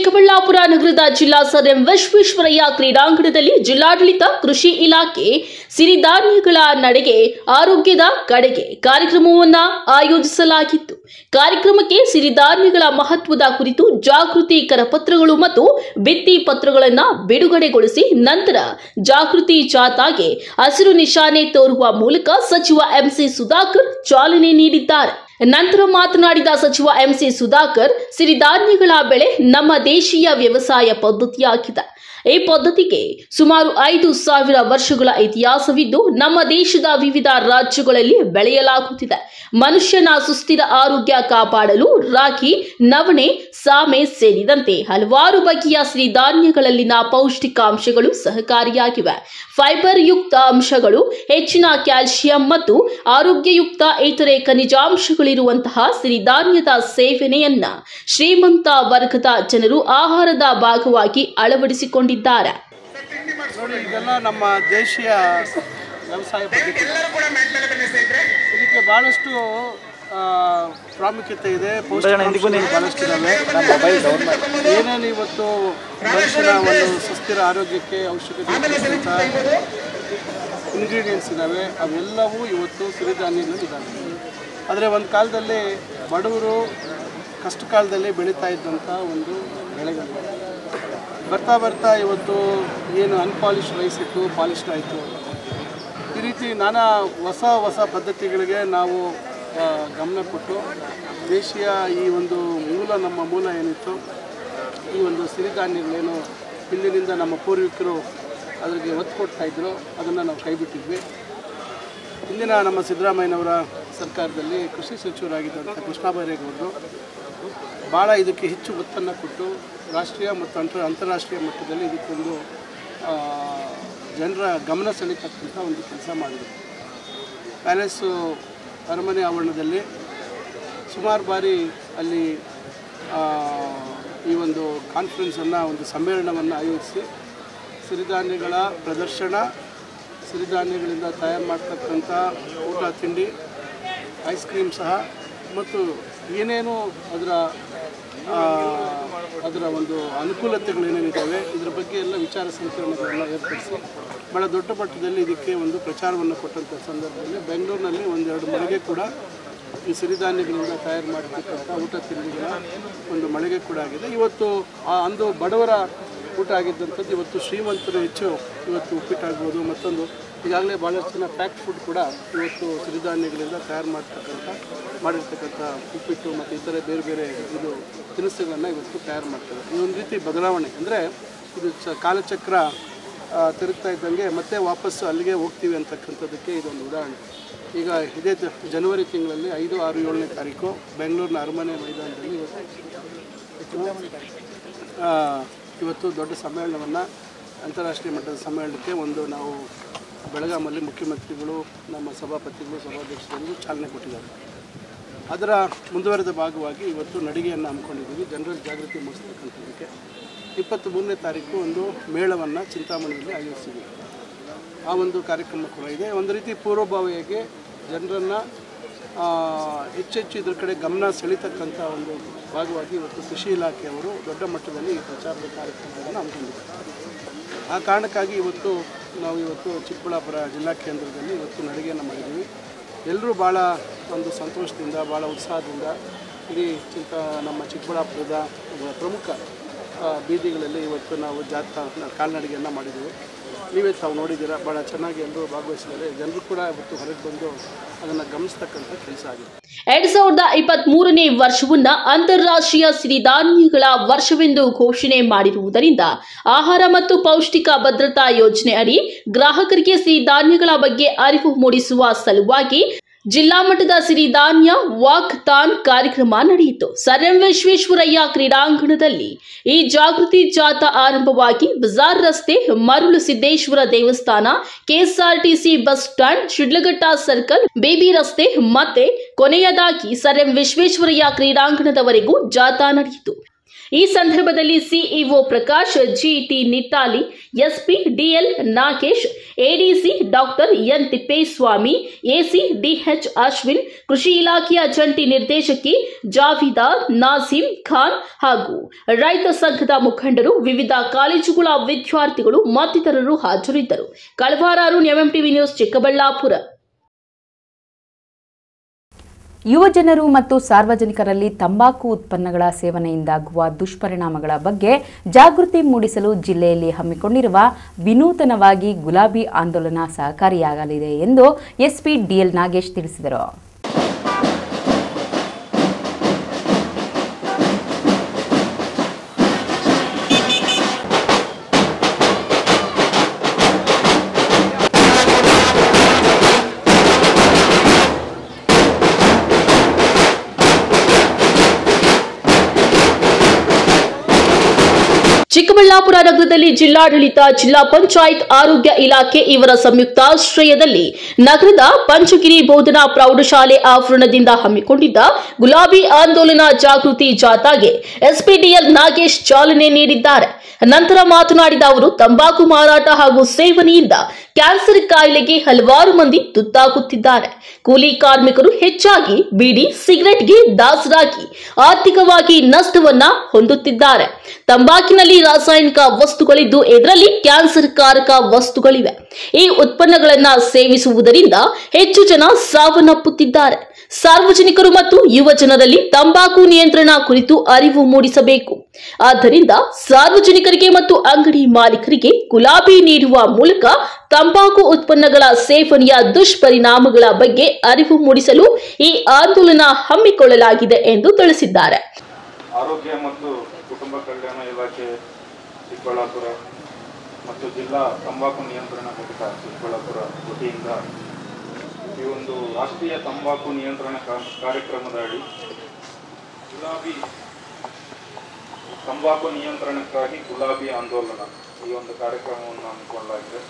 ಚಿಕ್ಕಬಳ್ಳಾಪುರ ನಗರದ ಜಿಲ್ಲಾ ಸರ್ ಎಂ ವಿಶ್ವೇಶ್ವರಯ್ಯ ಕ್ರೀಡಾಂಗಣದಲ್ಲಿ ಜಿಲ್ಲಾಡಳಿತ ಕೃಷಿ ಇಲಾಖೆ ಸಿರಿಧಾನ್ಯಗಳ ನಡೆಗೆ ಆರೋಗ್ಯದ ಕಡೆಗೆ ಕಾರ್ಯಕ್ರಮವನ್ನ ಆಯೋಜಿಸಲಾಗಿತ್ತು ಕಾರ್ಯಕ್ರಮಕ್ಕೆ ಸಿರಿಧಾನ್ಯಗಳ ಮಹತ್ವದ ಕುರಿತು ಜಾಗೃತಿ ಕರಪತ್ರಗಳು ಮತ್ತು ಭಿತ್ತಿ ಪತ್ರಗಳನ್ನು ಬಿಡುಗಡೆಗೊಳಿಸಿ ನಂತರ ಜಾಗೃತಿ ಜಾಥಾಗೆ ಹಸಿರು ನಿಶಾನೆ ತೋರುವ ಮೂಲಕ ಸಚಿವ ಎಂಸಿ ಸುಧಾಕರ್ ಚಾಲನೆ ನೀಡಿದ್ದಾರೆ ನಂತರ ಮಾತನಾಡಿದ ಸಚಿವ ಎಂಸಿ ಸುಧಾಕರ್ ಸಿರಿಧಾನ್ಯಗಳ ಬೆಳೆ ನಮ್ಮ ದೇಶೀಯ ವ್ಯವಸಾಯ ಪದ್ಧತಿಯಾಗಿದೆ ಈ ಪದ್ಧತಿಗೆ ಸುಮಾರು ಐದು ಸಾವಿರ ವರ್ಷಗಳ ಇತಿಹಾಸವಿದ್ದು ನಮ್ಮ ದೇಶದ ವಿವಿಧ ರಾಜ್ಯಗಳಲ್ಲಿ ಬೆಳೆಯಲಾಗುತ್ತಿದೆ ಮನುಷ್ಯನ ಸುಸ್ಥಿರ ಆರೋಗ್ಯ ಕಾಪಾಡಲು ರಾಗಿ ನವಣೆ ಸಾಮೆ ಸೇರಿದಂತೆ ಹಲವಾರು ಬಗೆಯ ಸಿರಿಧಾನ್ಯಗಳಲ್ಲಿನ ಪೌಷ್ಟಿಕಾಂಶಗಳು ಸಹಕಾರಿಯಾಗಿವೆ ಫೈಬರ್ ಯುಕ್ತ ಅಂಶಗಳು ಹೆಚ್ಚಿನ ಕ್ಯಾಲ್ಸಿಯಂ ಮತ್ತು ಆರೋಗ್ಯಯುಕ್ತ ಇತರೆ ಖನಿಜಾಂಶಗಳಿರುವಂತಹ ಸಿರಿಧಾನ್ಯದ ಸೇವನೆಯನ್ನ ಶ್ರೀಮಂತ ವರ್ಗದ ಜನರು ಆಹಾರದ ಭಾಗವಾಗಿ ಅಳವಡಿಸಿಕೊಂಡಿದ್ದಾರೆ ನೋಡಿ ಇದೆಲ್ಲ ನಮ್ಮ ದೇಶೀಯ ವ್ಯವಸಾಯ ಪದ್ಧತಿ ಇದಕ್ಕೆ ಭಾಳಷ್ಟು ಆ, ಪ್ರಾಮುಖ್ಯತೆ ಇದೆ ಪೌಷ್ಟಿಕಾಂಶಗಳು ಭಾಳಷ್ಟು ಇದ್ದಾವೆ ಏನೇನು ಇವತ್ತು ಮನುಷ್ಯನ ಒಂದು ಸುಸ್ಥಿರ ಆರೋಗ್ಯಕ್ಕೆ ಔಷಧಿ ಇಂಗ್ರೀಡಿಯೆಂಟ್ಸ್ ಇದ್ದಾವೆ ಅವೆಲ್ಲವೂ ಇವತ್ತು ಸಿರಿಧಾನ್ಯಗಳು ಇದ್ದಾವೆ ಆದರೆ ಒಂದು ಕಾಲದಲ್ಲಿ ಬಡವರು ಕಷ್ಟ ಕಾಲದಲ್ಲಿ ಬೆಳೀತಾ ಇದ್ದಂಥ ಒಂದು ಬೆಳೆಗಳು ಬರ್ತಾ ಬರ್ತಾ ಇವತ್ತು ಏನು ಅನ್ಪಾಲಿಶ್ ರೈಸ್ ಇತ್ತು ಪಾಲಿಶ್ಡ್ ಆಯಿತು ಈ ರೀತಿ ನಾನಾ ಹೊಸ ಹೊಸ ಪದ್ಧತಿಗಳಿಗೆ ನಾವು ಆ, ಗಮನ ಕೊಟ್ಟು ದೇಶೀಯ ಈ ಒಂದು ಮೂಲ ನಮ್ಮ ಮೂಲ ಏನಿತ್ತು ಈ ಒಂದು ಸಿರಿಧಾನ್ಯಗಳೇನು ಹಿಂದಿನಿಂದ ನಮ್ಮ ಪೂರ್ವಿಕರು ಅದರಿಗೆ ಒತ್ತು ಕೊಡ್ತಾ ಇದ್ರು ಅದನ್ನು ನಾವು ಕೈಬಿಟ್ಟಿದ್ವಿ ಇಂದಿನ ನಮ್ಮ ಸಿದ್ದರಾಮಯ್ಯನವರ ಸರ್ಕಾರದಲ್ಲಿ ಕೃಷಿ ಸಚಿವರಾಗಿದ್ದಂಥ ಕೃಷ್ಣ ಬೈರೇಗೌಡರು ಭಾಳ ಇದಕ್ಕೆ ಹೆಚ್ಚು ಒತ್ತನ್ನು ಕೊಟ್ಟು ರಾಷ್ಟ್ರೀಯ ಮತ್ತು ಅಂತರ ಅಂತಾರಾಷ್ಟ್ರೀಯ ಮಟ್ಟದಲ್ಲಿ ಇದಕ್ಕೊಂದು ಆ, ಜನರ ಗಮನ ಸೆಳೀತಕ್ಕಂಥ ಒಂದು ಕೆಲಸ ಮಾಡಿದರು ಪ್ಯಾಲೇಸು ಅರಮನೆ ಆವರಣದಲ್ಲಿ ಸುಮಾರು ಬಾರಿ ಅಲ್ಲಿ ಆ, ಈ ಒಂದು ಕಾನ್ಫರೆನ್ಸನ್ನು ಒಂದು ಸಮ್ಮೇಳನವನ್ನು ಆಯೋಜಿಸಿ ಸಿರಿಧಾನ್ಯಗಳ ಪ್ರದರ್ಶನ ಸಿರಿಧಾನ್ಯಗಳಿಂದ ತಯಾರು ಮಾಡ್ತಕ್ಕಂಥ ಊಟ ತಿಂಡಿ ಐಸ್ ಕ್ರೀಮ್ ಸಹ ಮತ್ತು ಏನೇನು ಅದರ ಆ, ಅದರ ಒಂದು ಅನುಕೂಲತೆಗಳು ಏನೇನಿದ್ದಾವೆ ಇದರ ಬಗ್ಗೆ ಎಲ್ಲ ವಿಚಾರ ಸಂಕಿರಣಗಳನ್ನು ಏರ್ಪಡಿಸಿ ಭಾಳ ದೊಡ್ಡ ಮಟ್ಟದಲ್ಲಿ ಇದಕ್ಕೆ ಒಂದು ಪ್ರಚಾರವನ್ನು ಕೊಟ್ಟಂಥ ಸಂದರ್ಭದಲ್ಲಿ ಬೆಂಗಳೂರಿನಲ್ಲಿ ಒಂದೆರಡು ಮಳಿಗೆ ಕೂಡ ಈ ಸಿರಿಧಾನ್ಯಗಳಿಂದ ತಯಾರು ಮಾಡಿರ್ತಕ್ಕಂಥ ಊಟ ತಿಂಡಿಗಳ ಒಂದು ಮಳಿಗೆ ಕೂಡ ಆಗಿದೆ ಇವತ್ತು ಆ ಅಂದು ಬಡವರ ಊಟ ಆಗಿದ್ದಂಥದ್ದು ಇವತ್ತು ಶ್ರೀಮಂತರು ಹೆಚ್ಚು ಇವತ್ತು ಉಪ್ಪಿಟ್ಟಾಗ್ಬೋದು ಮತ್ತೊಂದು ಈಗಾಗಲೇ ಭಾಳಷ್ಟು ಜನ ಪ್ಯಾಕ್ಡ್ ಫುಡ್ ಕೂಡ ಇವತ್ತು ಸಿರಿಧಾನ್ಯಗಳಿಂದ ತಯಾರು ಮಾಡ್ತಕ್ಕಂಥ ಮಾಡಿರ್ತಕ್ಕಂಥ ಉಪ್ಪಿಟ್ಟು ಮತ್ತು ಇತರೆ ಬೇರೆ ಬೇರೆ ಇದು ತಿನಿಸುಗಳನ್ನು ಇವತ್ತು ತಯಾರು ಮಾಡ್ತಾರೆ ಈ ಒಂದು ರೀತಿ ಬದಲಾವಣೆ ಅಂದರೆ ಇದು ಚ ಕಾಲಚಕ್ರ ಆ, ತಿರುಗ್ತಾ ಇದ್ದಂಗೆ ಮತ್ತೆ ವಾಪಸ್ಸು ಅಲ್ಲಿಗೆ ಹೋಗ್ತೀವಿ ಅಂತಕ್ಕಂಥದ್ದಕ್ಕೆ ಇದೊಂದು ಉದಾಹರಣೆ ಈಗ ಇದೇ ಜ- ಜನವರಿ ತಿಂಗಳಲ್ಲಿ ಐದು ಆರು ಏಳನೇ ತಾರೀಕು ಬೆಂಗಳೂರಿನ ಅರಮನೆ ಮೈದಾನದಲ್ಲಿ ಇವತ್ತು ಆ, ಇವತ್ತು ದೊಡ್ಡ ಸಮ್ಮೇಳನವನ್ನು ಅಂತಾರಾಷ್ಟ್ರೀಯ ಮಟ್ಟದ ಸಮ್ಮೇಳನಕ್ಕೆ ಒಂದು ನಾವು ಬೆಳಗಾಮಲ್ಲಿ ಮುಖ್ಯಮಂತ್ರಿಗಳು ನಮ್ಮ ಸಭಾಪತಿಗಳು ಸಭಾಧ್ಯಕ್ಷರು ಚಾಲನೆ ಕೊಟ್ಟಿದ್ದಾರೆ ಅದರ ಮುಂದುವರೆದ ಭಾಗವಾಗಿ ಇವತ್ತು ನಡಿಗೆಯನ್ನು ಹಮ್ಮಿಕೊಂಡಿದ್ದೀವಿ ಜನರಲ್ಲಿ ಜಾಗೃತಿ ಮೂಡಿಸ್ತಕ್ಕಂಥದ್ದಕ್ಕೆ ಇಪ್ಪತ್ತ್ ಮೂರನೇ ತಾರೀಕು ಒಂದು ಮೇಳವನ್ನು ಚಿಂತಾಮಣಿಯಲ್ಲಿ ಆಯೋಜಿಸಿದ್ದೀವಿ ಆ ಒಂದು ಕಾರ್ಯಕ್ರಮ ಕೂಡ ಇದೆ ಒಂದು ರೀತಿ ಪೂರ್ವಭಾವಿಯಾಗಿ ಜನರನ್ನು ಹೆಚ್ಚೆಚ್ಚು ಇದ್ರ ಕಡೆ ಗಮನ ಸೆಳೀತಕ್ಕಂಥ ಒಂದು ಭಾಗವಾಗಿ ಇವತ್ತು ಕೃಷಿ ಇಲಾಖೆಯವರು ದೊಡ್ಡ ಮಟ್ಟದಲ್ಲಿ ಈ ಪ್ರಚಾರದ ಕಾರ್ಯಕ್ರಮವನ್ನು ಹಮ್ಮಿಕೊಂಡಿದ್ದಾರೆ ಆ ಕಾರಣಕ್ಕಾಗಿ ಇವತ್ತು ನಾವು ಇವತ್ತು ಚಿಕ್ಕಬಳ್ಳಾಪುರ ಜಿಲ್ಲಾ ಕೇಂದ್ರದಲ್ಲಿ ಇವತ್ತು ನಡಿಗೆಯನ್ನು ಮಾಡಿದ್ದೀವಿ ಎಲ್ಲರೂ ಭಾಳ ಒಂದು ಸಂತೋಷದಿಂದ ಭಾಳ ಉತ್ಸಾಹದಿಂದ ಇಡೀ ಚಿಂತ ನಮ್ಮ ಚಿಕ್ಕಬಳ್ಳಾಪುರದ ಒಬ್ಬ ಪ್ರಮುಖ ಆ, ಬೀದಿಗಳಲ್ಲಿ ಇವತ್ತು ನಾವು ಜಾಥಾ ಕಾಲ್ನಡಿಗೆಯನ್ನು ಮಾಡಿದ್ದೀವಿ ನೀವೇ ತಾವು ನೋಡಿದ್ದೀರಾ ಭಾಳ ಚೆನ್ನಾಗಿ ಎಲ್ಲರೂ ಭಾಗವಹಿಸಿದ್ದಾರೆ ಜನರು ಕೂಡ ಇವತ್ತು ಹೊರಗೆ ಬಂದು ಅದನ್ನು ಗಮನಿಸ್ತಕ್ಕಂಥ ಕೆಲಸ ಆಗಿದೆ ಎರಡ್ ಸಾವಿರದ ಇಪ್ಪತ್ತ್ ಮೂರನೇ ವರ್ಷವನ್ನ ಅಂತಾರಾಷ್ಟ್ರೀಯ ಸಿರಿಧಾನ್ಯಗಳ ವರ್ಷವೆಂದು ಘೋಷಣೆ ಮಾಡಿರುವುದರಿಂದ ಆಹಾರ ಮತ್ತು ಪೌಷ್ಟಿಕ ಭದ್ರತಾ ಯೋಜನೆ ಅಡಿ ಗ್ರಾಹಕರಿಗೆ ಸಿರಿಧಾನ್ಯಗಳ ಬಗ್ಗೆ ಅರಿವು ಮೂಡಿಸುವ ಸಲುವಾಗಿ ಜಿಲ್ಲಾ ಮಟ್ಟದ ಸಿರಿಧಾನ್ಯ ವಾಕ್ ಥಾನ್ ಕಾರ್ಯಕ್ರಮ ನಡೆಯಿತು ಸರ್ ಎಂ ವಿಶ್ವೇಶ್ವರಯ್ಯ ಕ್ರೀಡಾಂಗಣದಲ್ಲಿ ಈ ಜಾಗೃತಿ ಜಾಥಾ ಆರಂಭವಾಗಿ ಬಜಾರ್ ರಸ್ತೆ ಮರುಳು ಸಿದ್ದೇಶ್ವರ ದೇವಸ್ಥಾನ KSRTC bus stand Shidlaghatta circle baby ರಸ್ತೆ ಮತ್ತೆ ಕೊನೆಯದಾಗಿ ಸರ್ ಎಂ ವಿಶ್ವೇಶ್ವರಯ್ಯ ಕ್ರೀಡಾಂಗಣದವರೆಗೂ ಜಾಥಾ ನಡೆಯಿತು ಈ ಸಂದರ್ಭದಲ್ಲಿ CEO Prakash GT Nittali SP DL Nagesh ADC doctor N Thippeswamy AC DH Ashwin ಕೃಷಿ ಇಲಾಖೆಯ ಜಂಟಿ ನಿರ್ದೇಶಕಿ ಜಾವಿದಾ ನಾಸಿಂ ಖಾನ್ ಹಾಗೂ ರೈತ ಸಂಘದ ಮುಖಂಡರು ವಿವಿಧ ಕಾಲೇಜುಗಳ ವಿದ್ಯಾರ್ಥಿಗಳು ಮತ್ತಿತರರು ಹಾಜರಿದ್ದರು ಕಳವಾರಾರು ಎಂಎಂಟಿವಿ ನ್ಯೂಸ್ ಚಿಕ್ಕಬಳ್ಳಾಪುರ ಯುವ ಜನರು ಮತ್ತು ಸಾರ್ವಜನಿಕರಲ್ಲಿ ತಂಬಾಕು ಉತ್ಪನ್ನಗಳ ಸೇವನೆಯಿಂದಾಗುವ ದುಷ್ಪರಿಣಾಮಗಳ ಬಗ್ಗೆ ಜಾಗೃತಿ ಮೂಡಿಸಲು ಜಿಲ್ಲೆಯಲ್ಲಿ ಹಮ್ಮಿಕೊಂಡಿರುವ ವಿನೂತನವಾಗಿ ಗುಲಾಬಿ ಆಂದೋಲನ ಸಹಕಾರಿಯಾಗಲಿದೆ ಎಂದು ಎಸ್ಪಿ ಡಿಎಲ್ ನಾಗೇಶ್ ತಿಳಿಸಿದರು ಚಿಕ್ಕಬಳ್ಳಾಪುರ ನಗರದಲ್ಲಿ ಜಿಲ್ಲಾಡಳಿತ ಜಿಲ್ಲಾ ಪಂಚಾಯತ್ ಆರೋಗ್ಯ ಇಲಾಖೆ ಇವರ ಸಂಯುಕ್ತಾಶ್ರಯದಲ್ಲಿ ನಗರದ ಪಂಚಗಿರಿ ಬೋಧನಾ ಪ್ರೌಢಶಾಲೆ ಆವರಣದಿಂದ ಹಮ್ಮಿಕೊಂಡಿದ್ದ ಗುಲಾಬಿ ಆಂದೋಲನ ಜಾಗೃತಿ ಜಾಥಾಗೆ ಎಸ್ಪಿಡಿಎಲ್ ನಾಗೇಶ್ ಚಾಲನೆ ನೀಡಿದ್ದಾರೆ ನಂತರ ಮಾತನಾಡಿದ ಅವರು ತಂಬಾಕು ಮಾರಾಟ ಹಾಗೂ ಸೇವನೆಯಿಂದ ಕ್ಯಾನ್ಸರ್ ಕಾಯಿಲೆಗೆ ಹಲವಾರು ಮಂದಿ ತುತ್ತಾಗುತ್ತಿದ್ದಾರೆ ಕೂಲಿ ಕಾರ್ಮಿಕರು ಹೆಚ್ಚಾಗಿ ಬೀಡಿ ಸಿಗರೆಟ್ಗೆ ದಾಸರಾಗಿ ಆರ್ಥಿಕವಾಗಿ ನಷ್ಟವನ್ನ ಹೊಂದುತ್ತಿದ್ದಾರೆ ತಂಬಾಕಿನಲ್ಲಿ ರಾಸಾಯನಿಕ ವಸ್ತುಗಳಿದ್ದು ಇದರಲ್ಲಿ ಕ್ಯಾನ್ಸರ್ ಕಾರಕ ವಸ್ತುಗಳಿವೆ ಈ ಉತ್ಪನ್ನಗಳನ್ನ ಸೇವಿಸುವುದರಿಂದ ಹೆಚ್ಚು ಜನ ಸಾವನ್ನಪ್ಪುತ್ತಿದ್ದಾರೆ ಸಾರ್ವಜನಿಕರು ಮತ್ತು ಯುವ ಜನರಲ್ಲಿ ತಂಬಾಕು ನಿಯಂತ್ರಣ ಕುರಿತು ಅರಿವು ಮೂಡಿಸಬೇಕು ಆದ್ದರಿಂದ ಸಾರ್ವಜನಿಕರಿಗೆ ಮತ್ತು ಅಂಗಡಿ ಮಾಲೀಕರಿಗೆ ಗುಲಾಬಿ ನೀಡುವ ಮೂಲಕ ತಂಬಾಕು ಉತ್ಪನ್ನಗಳ ಸೇವನೆಯ ದುಷ್ಪರಿಣಾಮಗಳ ಬಗ್ಗೆ ಅರಿವು ಮೂಡಿಸಲು ಈ ಆಂದೋಲನ ಹಮ್ಮಿಕೊಳ್ಳಲಾಗಿದೆ ಎಂದು ತಿಳಿಸಿದ್ದಾರೆ ಆರೋಗ್ಯ ಮತ್ತು ಕುಟುಂಬ ಕಲ್ಯಾಣ ಇಲಾಖೆ ಚಿಕ್ಕಬಳ್ಳಾಪುರ ಮತ್ತು ಜಿಲ್ಲಾ ತಂಬಾಕು ನಿಯಂತ್ರಣ ಘಟಕ ಚಿಕ್ಕಬಳ್ಳಾಪುರ ವತಿಯಿಂದ ಈ ಒಂದು ರಾಷ್ಟ್ರೀಯ ತಂಬಾಕು ನಿಯಂತ್ರಣ ಕಾ- ಕಾರ್ಯಕ್ರಮದ ಅಡಿ ಗುಲಾಬಿ ತಂಬಾಕು ನಿಯಂತ್ರಣಕ್ಕಾಗಿ ಗುಲಾಬಿ ಆಂದೋಲನ ಈ ಒಂದು ಕಾರ್ಯಕ್ರಮವನ್ನು ಹಮ್ಮಿಕೊಳ್ಳಲಾಗಿದೆ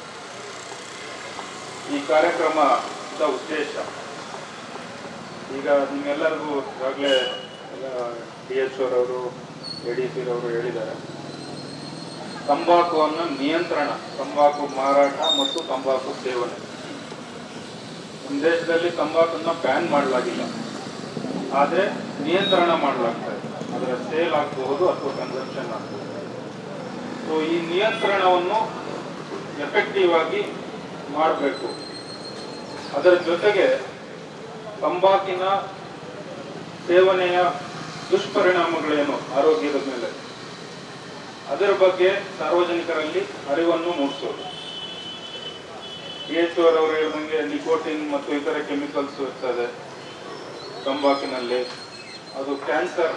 ಈ ಕಾರ್ಯಕ್ರಮದ ಉದ್ದೇಶ ಈಗ ನಿಮ್ಮೆಲ್ಲರಿಗೂ ಈಗಾಗಲೇ ಡಿ ಎಚ್ ಅವರವರು ಎ ಡಿ ಸಿ ರವರು ಹೇಳಿದ್ದಾರೆ ತಂಬಾಕುವನ್ನು ನಿಯಂತ್ರಣ ತಂಬಾಕು ಮಾರಾಟ ಮತ್ತು ತಂಬಾಕು ಸೇವನೆ ನಮ್ಮ ದೇಶದಲ್ಲಿ ತಂಬಾಕನ್ನ ಬ್ಯಾನ್ ಮಾಡಲಾಗಿಲ್ಲ ಆದರೆ ನಿಯಂತ್ರಣ ಮಾಡಲಾಗ್ತಾ ಇದೆ ಅದರ ಸೇಲ್ ಆಗಬಹುದು ಅಥವಾ ಕನ್ಸಂಪ್ಷನ್ ಆಗಬಹುದು ಸೊ ಈ ನಿಯಂತ್ರಣವನ್ನು ಎಫೆಕ್ಟಿವ್ ಆಗಿ ಮಾಡಬೇಕು ಅದರ ಜೊತೆಗೆ ತಂಬಾಕಿನ ಸೇವನೆಯ ದುಷ್ಪರಿಣಾಮಗಳೇನು ಆರೋಗ್ಯದ ಮೇಲೆ ಅದರ ಬಗ್ಗೆ ಸಾರ್ವಜನಿಕರಲ್ಲಿ ಅರಿವನ್ನು ಮೂಡಿಸೋದು ಡಿ ಎಚ್ ಅವರು ಹೇಳಿದಂಗೆ ನಿಕೋಟಿನ್ ಮತ್ತು ಇತರ ಕೆಮಿಕಲ್ಸ್ ಇರ್ತದೆ ತಂಬಾಕಿನಲ್ಲಿ ಅದು ಕ್ಯಾನ್ಸರ್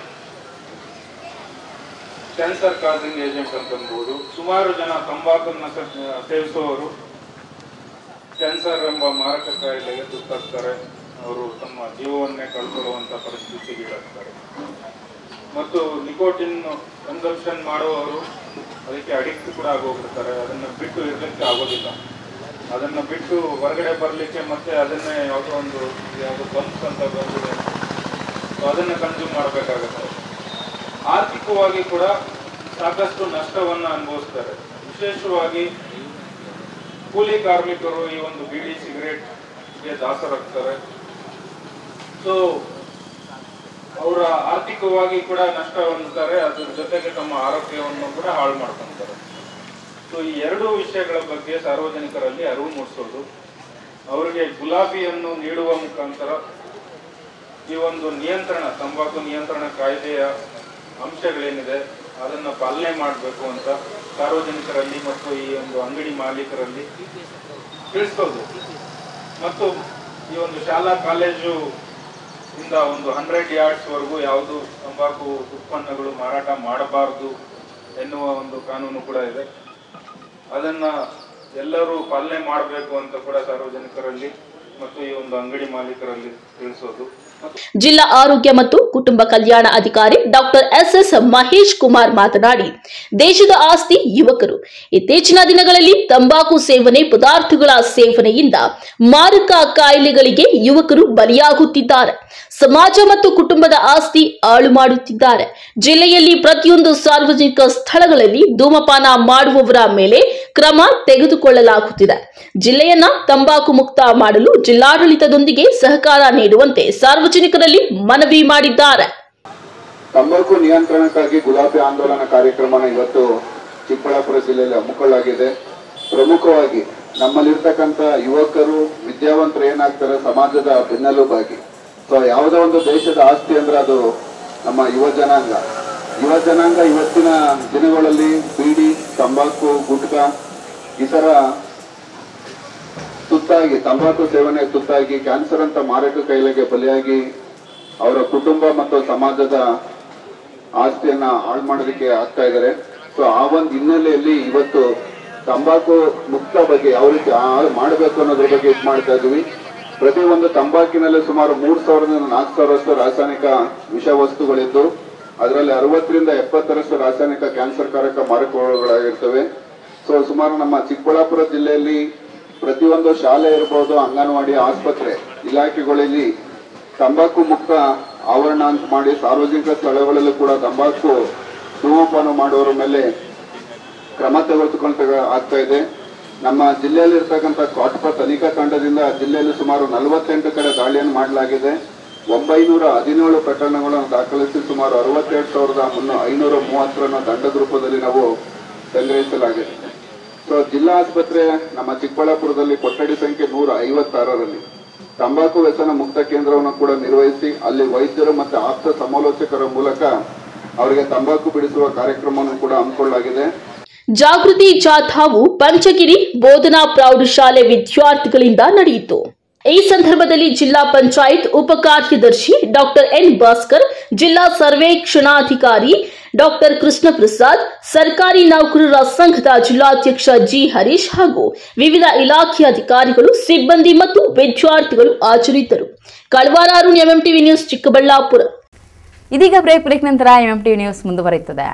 ಕ್ಯಾನ್ಸರ್ ಕಾಸಿಂಗ್ ಏಜೆಂಟ್ ಅಂತ ಅನ್ಬೋದು ಸುಮಾರು ಜನ ತಂಬಾಕನ್ನ ಸ- ಸೇವಿಸುವವರು ಕ್ಯಾನ್ಸರ್ ಎಂಬ ಮಾರಕ ಕಾಯಿಲೆಗೆ ತುತ್ತಾಗ್ತಾರೆ ಅವರು ತಮ್ಮ ಜೀವವನ್ನೇ ಕಳ್ಕೊಳ್ಳುವಂತ ಪರಿಸ್ಥಿತಿಗೀಡಾಗ್ತಾರೆ ಮತ್ತು ನಿಕೋಟಿನ್ ಕನ್ಸಂಪ್ಷನ್ ಮಾಡುವವರು ಅದಕ್ಕೆ ಅಡಿಕ್ಟ್ ಕೂಡ ಆಗೋಗ್ಬಿಡ್ತಾರೆ ಅದನ್ನ ಬಿಟ್ಟು ಇರ್ಲಿಕ್ಕೆ ಆಗೋದಿಲ್ಲ ಅದನ್ನ ಬಿಟ್ಟು ಹೊರಗಡೆ ಬರ್ಲಿಕ್ಕೆ ಮತ್ತೆ ಅದನ್ನೇ ಯಾವುದೋ ಒಂದು ಯಾವುದೋ ಬಂಪ್ಸ್ ಅಂತ ಬಂದಿದೆ ಸೊ ಅದನ್ನ ಕನ್ಸ್ಯೂಮ್ ಮಾಡಬೇಕಾಗತ್ತೆ ಆರ್ಥಿಕವಾಗಿ ಕೂಡ ಸಾಕಷ್ಟು ನಷ್ಟವನ್ನ ಅನುಭವಿಸ್ತಾರೆ ವಿಶೇಷವಾಗಿ ಕೂಲಿ ಕಾರ್ಮಿಕರು ಈ ಒಂದು ಬೀಡಿ ಸಿಗರೇಟ್ಗೆ ದಾಸರಾಗ್ತಾರೆ ಸೊ ಅವರ ಆರ್ಥಿಕವಾಗಿ ಕೂಡ ನಷ್ಟ ಹೊಂದುತ್ತಾರೆ ಅದ್ರ ಜೊತೆಗೆ ತಮ್ಮ ಆರೋಗ್ಯವನ್ನು ಕೂಡ ಹಾಳು ಮಾಡ್ಕೊಂತಾರೆ ಸೊ ಈ ಎರಡು ವಿಷಯಗಳ ಬಗ್ಗೆ ಸಾರ್ವಜನಿಕರಲ್ಲಿ ಅರಿವು ಮೂಡಿಸೋದು ಅವರಿಗೆ ಗುಲಾಬಿಯನ್ನು ನೀಡುವ ಮುಖಾಂತರ ಈ ಒಂದು ನಿಯಂತ್ರಣ ತಂಬಾಕು ನಿಯಂತ್ರಣ ಕಾಯ್ದೆಯ ಅಂಶಗಳೇನಿದೆ ಅದನ್ನ ಪಾಲನೆ ಮಾಡಬೇಕು ಅಂತ ಸಾರ್ವಜನಿಕರಲ್ಲಿ ಮತ್ತು ಈ ಒಂದು ಅಂಗಡಿ ಮಾಲೀಕರಲ್ಲಿ ತಿಳಿಸೋದು ಮತ್ತು ಈ ಒಂದು ಶಾಲಾ ಕಾಲೇಜು ಇಂದ ಒಂದು ಹಂಡ್ರೆಡ್ ಯಾರ್ಡ್ಸ್ ವರೆಗೂ ಯಾವುದು ತಂಬಾಕು ಉತ್ಪನ್ನಗಳು ಮಾರಾಟ ಮಾಡಬಾರದು ಎನ್ನುವ ಒಂದು ಕಾನೂನು ಕೂಡ ಇದೆ ಅದನ್ನ ಎಲ್ಲರೂ ಪಾಲನೆ ಮಾಡಬೇಕು ಅಂತ ಕೂಡ ಸಾರ್ವಜನಿಕರಲ್ಲಿ ಮತ್ತು ಈ ಒಂದು ಅಂಗಡಿ ಮಾಲೀಕರಲ್ಲಿ ತಿಳಿಸೋದು ಮತ್ತು ಜಿಲ್ಲಾ ಆರೋಗ್ಯ ಮತ್ತು ಕುಟುಂಬ ಕಲ್ಯಾಣ ಅಧಿಕಾರಿ doctor S S Mahesh Kumar ಮಾತನಾಡಿ ದೇಶದ ಆಸ್ತಿ ಯುವಕರು ಇತ್ತೀಚಿನ ದಿನಗಳಲ್ಲಿ ತಂಬಾಕು ಸೇವನೆ ಪದಾರ್ಥಗಳ ಸೇವನೆಯಿಂದ ಮಾರಕ ಕಾಯಿಲೆಗಳಿಗೆ ಯುವಕರು ಬಲಿಯಾಗುತ್ತಿದ್ದಾರೆ ಸಮಾಜ ಮತ್ತು ಕುಟುಂಬದ ಆಸ್ತಿ ಹಾಳು ಮಾಡುತ್ತಿದ್ದಾರೆ ಜಿಲ್ಲೆಯಲ್ಲಿ ಪ್ರತಿಯೊಂದು ಸಾರ್ವಜನಿಕ ಸ್ಥಳಗಳಲ್ಲಿ ಧೂಮಪಾನ ಮಾಡುವವರ ಮೇಲೆ ಕ್ರಮ ತೆಗೆದುಕೊಳ್ಳಲಾಗುತ್ತಿದೆ ಜಿಲ್ಲೆಯನ್ನ ತಂಬಾಕು ಮುಕ್ತ ಮಾಡಲು ಜಿಲ್ಲಾಡಳಿತದೊಂದಿಗೆ ಸಹಕಾರ ನೀಡುವಂತೆ ಸಾರ್ವಜನಿಕರಲ್ಲಿ ಮನವಿ ಮಾಡಿದ್ದಾರೆ ತಂಬಾಕು ನಿಯಂತ್ರಣಕ್ಕಾಗಿ ಗುಲಾಬಿ ಆಂದೋಲನ ಕಾರ್ಯಕ್ರಮನ ಇವತ್ತು ಚಿಕ್ಕಬಳ್ಳಾಪುರ ಜಿಲ್ಲೆಯಲ್ಲಿ ಹಮ್ಮಿಕೊಳ್ಳಲಾಗಿದೆ ಪ್ರಮುಖವಾಗಿ ನಮ್ಮಲ್ಲಿರ್ತಕ್ಕಂಥ ಯುವಕರು ವಿದ್ಯಾವಂತರು ಏನಾಗ್ತಾರೆ ಸಮಾಜದ ಬೆನ್ನೆಲುಬಾಗಿ ಸೊ ಯಾವುದೋ ಒಂದು ದೇಶದ ಆಸ್ತಿ ಅಂದ್ರೆ ಅದು ನಮ್ಮ ಯುವ ಜನಾಂಗ ಯುವ ಜನಾಂಗ ಇವತ್ತಿನ ದಿನಗಳಲ್ಲಿ ಬೀಡಿ ತಂಬಾಕು ಗುಟ್ಕಾ ಈ ತರ ತುತ್ತಾಗಿ ತಂಬಾಕು ಸೇವನೆ ತುತ್ತಾಗಿ ಕ್ಯಾನ್ಸರ್ ಅಂತ ಮಾರಕ ಕಾಯಿಲೆಗೆ ಬಲಿಯಾಗಿ ಅವರ ಕುಟುಂಬ ಮತ್ತು ಸಮಾಜದ ಆಸ್ತಿಯನ್ನ ಹಾಳು ಮಾಡೋದಕ್ಕೆ ಆಗ್ತಾ ಇದ್ದಾರೆ ಸೊ ಆ ಒಂದು ಹಿನ್ನೆಲೆಯಲ್ಲಿ ಇವತ್ತು ತಂಬಾಕು ಮುಕ್ತ ಬಗ್ಗೆ ಯಾವ ರೀತಿ ಹಾಳು ಮಾಡಬೇಕು ಅನ್ನೋದ್ರ ಬಗ್ಗೆ ಇದು ಮಾಡ್ತಾ ಇದ್ವಿ ಪ್ರತಿ ಒಂದು ತಂಬಾಕಿನಲ್ಲಿ ಸುಮಾರು ಮೂರ್ ಸಾವಿರದಿಂದ ನಾಲ್ಕು ಸಾವಿರಷ್ಟು ರಾಸಾಯನಿಕ ವಿಷ ವಸ್ತುಗಳಿದ್ದು ಅದರಲ್ಲಿ ಅರವತ್ತರಿಂದ ಎಪ್ಪತ್ತರಷ್ಟು ರಾಸಾಯನಿಕ ಕ್ಯಾನ್ಸರ್ ಕಾರಕ ಮಾರಕಗಳಾಗಿರ್ತವೆ ಸೊ ಸುಮಾರು ನಮ್ಮ ಚಿಕ್ಕಬಳ್ಳಾಪುರ ಜಿಲ್ಲೆಯಲ್ಲಿ ಪ್ರತಿಯೊಂದು ಶಾಲೆ ಇರ್ಬೋದು ಅಂಗನವಾಡಿ ಆಸ್ಪತ್ರೆ ಇಲಾಖೆಗಳಲ್ಲಿ ತಂಬಾಕು ಮುಕ್ತ ಆವರಣ ಅಂತ ಮಾಡಿ ಸಾರ್ವಜನಿಕ ಸ್ಥಳಗಳಲ್ಲೂ ಕೂಡ ತಂಬಾಕು ಧೂಮಪಾನ ಮಾಡುವವರ ಮೇಲೆ ಕ್ರಮ ತೆಗೆದುಕೊಳ್ತಾ ಆಗ್ತಾ ಇದೆ ನಮ್ಮ ಜಿಲ್ಲೆಯಲ್ಲಿ ಇರ್ತಕ್ಕಂಥ ಕಾಟ್ಪ ತನಿಖಾ ತಂಡದಿಂದ ಜಿಲ್ಲೆಯಲ್ಲಿ ಸುಮಾರು ನಲವತ್ತೆಂಟು ಕಡೆ ದಾಳಿಯನ್ನು ಮಾಡಲಾಗಿದೆ ಒಂಬೈನೂರ ಹದಿನೇಳು ಪ್ರಕರಣಗಳನ್ನು ದಾಖಲಿಸಿ ಸುಮಾರು ಅರವತ್ತೆರಡು ಸಾವಿರದ ಮುನ್ನೂ ಐನೂರ ಮೂವತ್ತರನ್ನು ದಂಡದ ರೂಪದಲ್ಲಿ ನಾವು ಸಂಗ್ರಹಿಸಲಾಗಿದೆ ಸೊ ಜಿಲ್ಲಾ ಆಸ್ಪತ್ರೆ ನಮ್ಮ ಚಿಕ್ಕಬಳ್ಳಾಪುರದಲ್ಲಿ ಕೊಠಡಿ ಸಂಖ್ಯೆ ನೂರ ಐವತ್ತಾರರಲ್ಲಿ ತಂಬಾಕು ವ್ಯಸನ ಮುಕ್ತ ಕೇಂದ್ರವನ್ನು ಕೂಡ ನಿರ್ವಹಿಸಿ ಅಲ್ಲಿ ವೈದ್ಯರು ಮತ್ತು ಆಪ್ತ ಸಮಾಲೋಚಕರ ಮೂಲಕ ಅವರಿಗೆ ತಂಬಾಕು ಬಿಡಿಸುವ ಕಾರ್ಯಕ್ರಮವನ್ನು ಕೂಡ ಹಮ್ಮಿಕೊಳ್ಳಲಾಗಿದೆ ಜಾಗೃತಿ ಜಾಥಾವು ಪಂಚಗಿರಿ ಬೋಧನಾ ಪ್ರೌಢಶಾಲೆ ವಿದ್ಯಾರ್ಥಿಗಳಿಂದ ನಡೆಯಿತು ಈ ಸಂದರ್ಭದಲ್ಲಿ ಜಿಲ್ಲಾ ಪಂಚಾಯತ್ ಉಪ ಕಾರ್ಯದರ್ಶಿ ಡಾಕ್ಟರ್ ಎನ್ ಭಾಸ್ಕರ್ ಜಿಲ್ಲಾ ಸರ್ವೇಕ್ಷಣಾಧಿಕಾರಿ ಡಾಕ್ಟರ್ ಕೃಷ್ಣ ಪ್ರಸಾದ್ ಸರ್ಕಾರಿ ನೌಕರರ ಸಂಘದ ಜಿಲ್ಲಾಧ್ಯಕ್ಷ ಜಿ ಹರೀಶ್ ಹಾಗೂ ವಿವಿಧ ಇಲಾಖೆಯ ಅಧಿಕಾರಿಗಳು ಸಿಬ್ಬಂದಿ ಮತ್ತು ವಿದ್ಯಾರ್ಥಿಗಳು ಹಾಜರಿದ್ದರು ಕಳವಾರಾರು ಎಂಎಂಟಿವಿ ನ್ಯೂಸ್ ಚಿಕ್ಕಬಳ್ಳಾಪುರ ಇದೀಗ ಬ್ರೇಕ್ ಬ್ರೇಕ್ ನಂತರ ಎಂ ಟಿ ನ್ಯೂಸ್ ಮುಂದುವರಿಯುತ್ತದೆ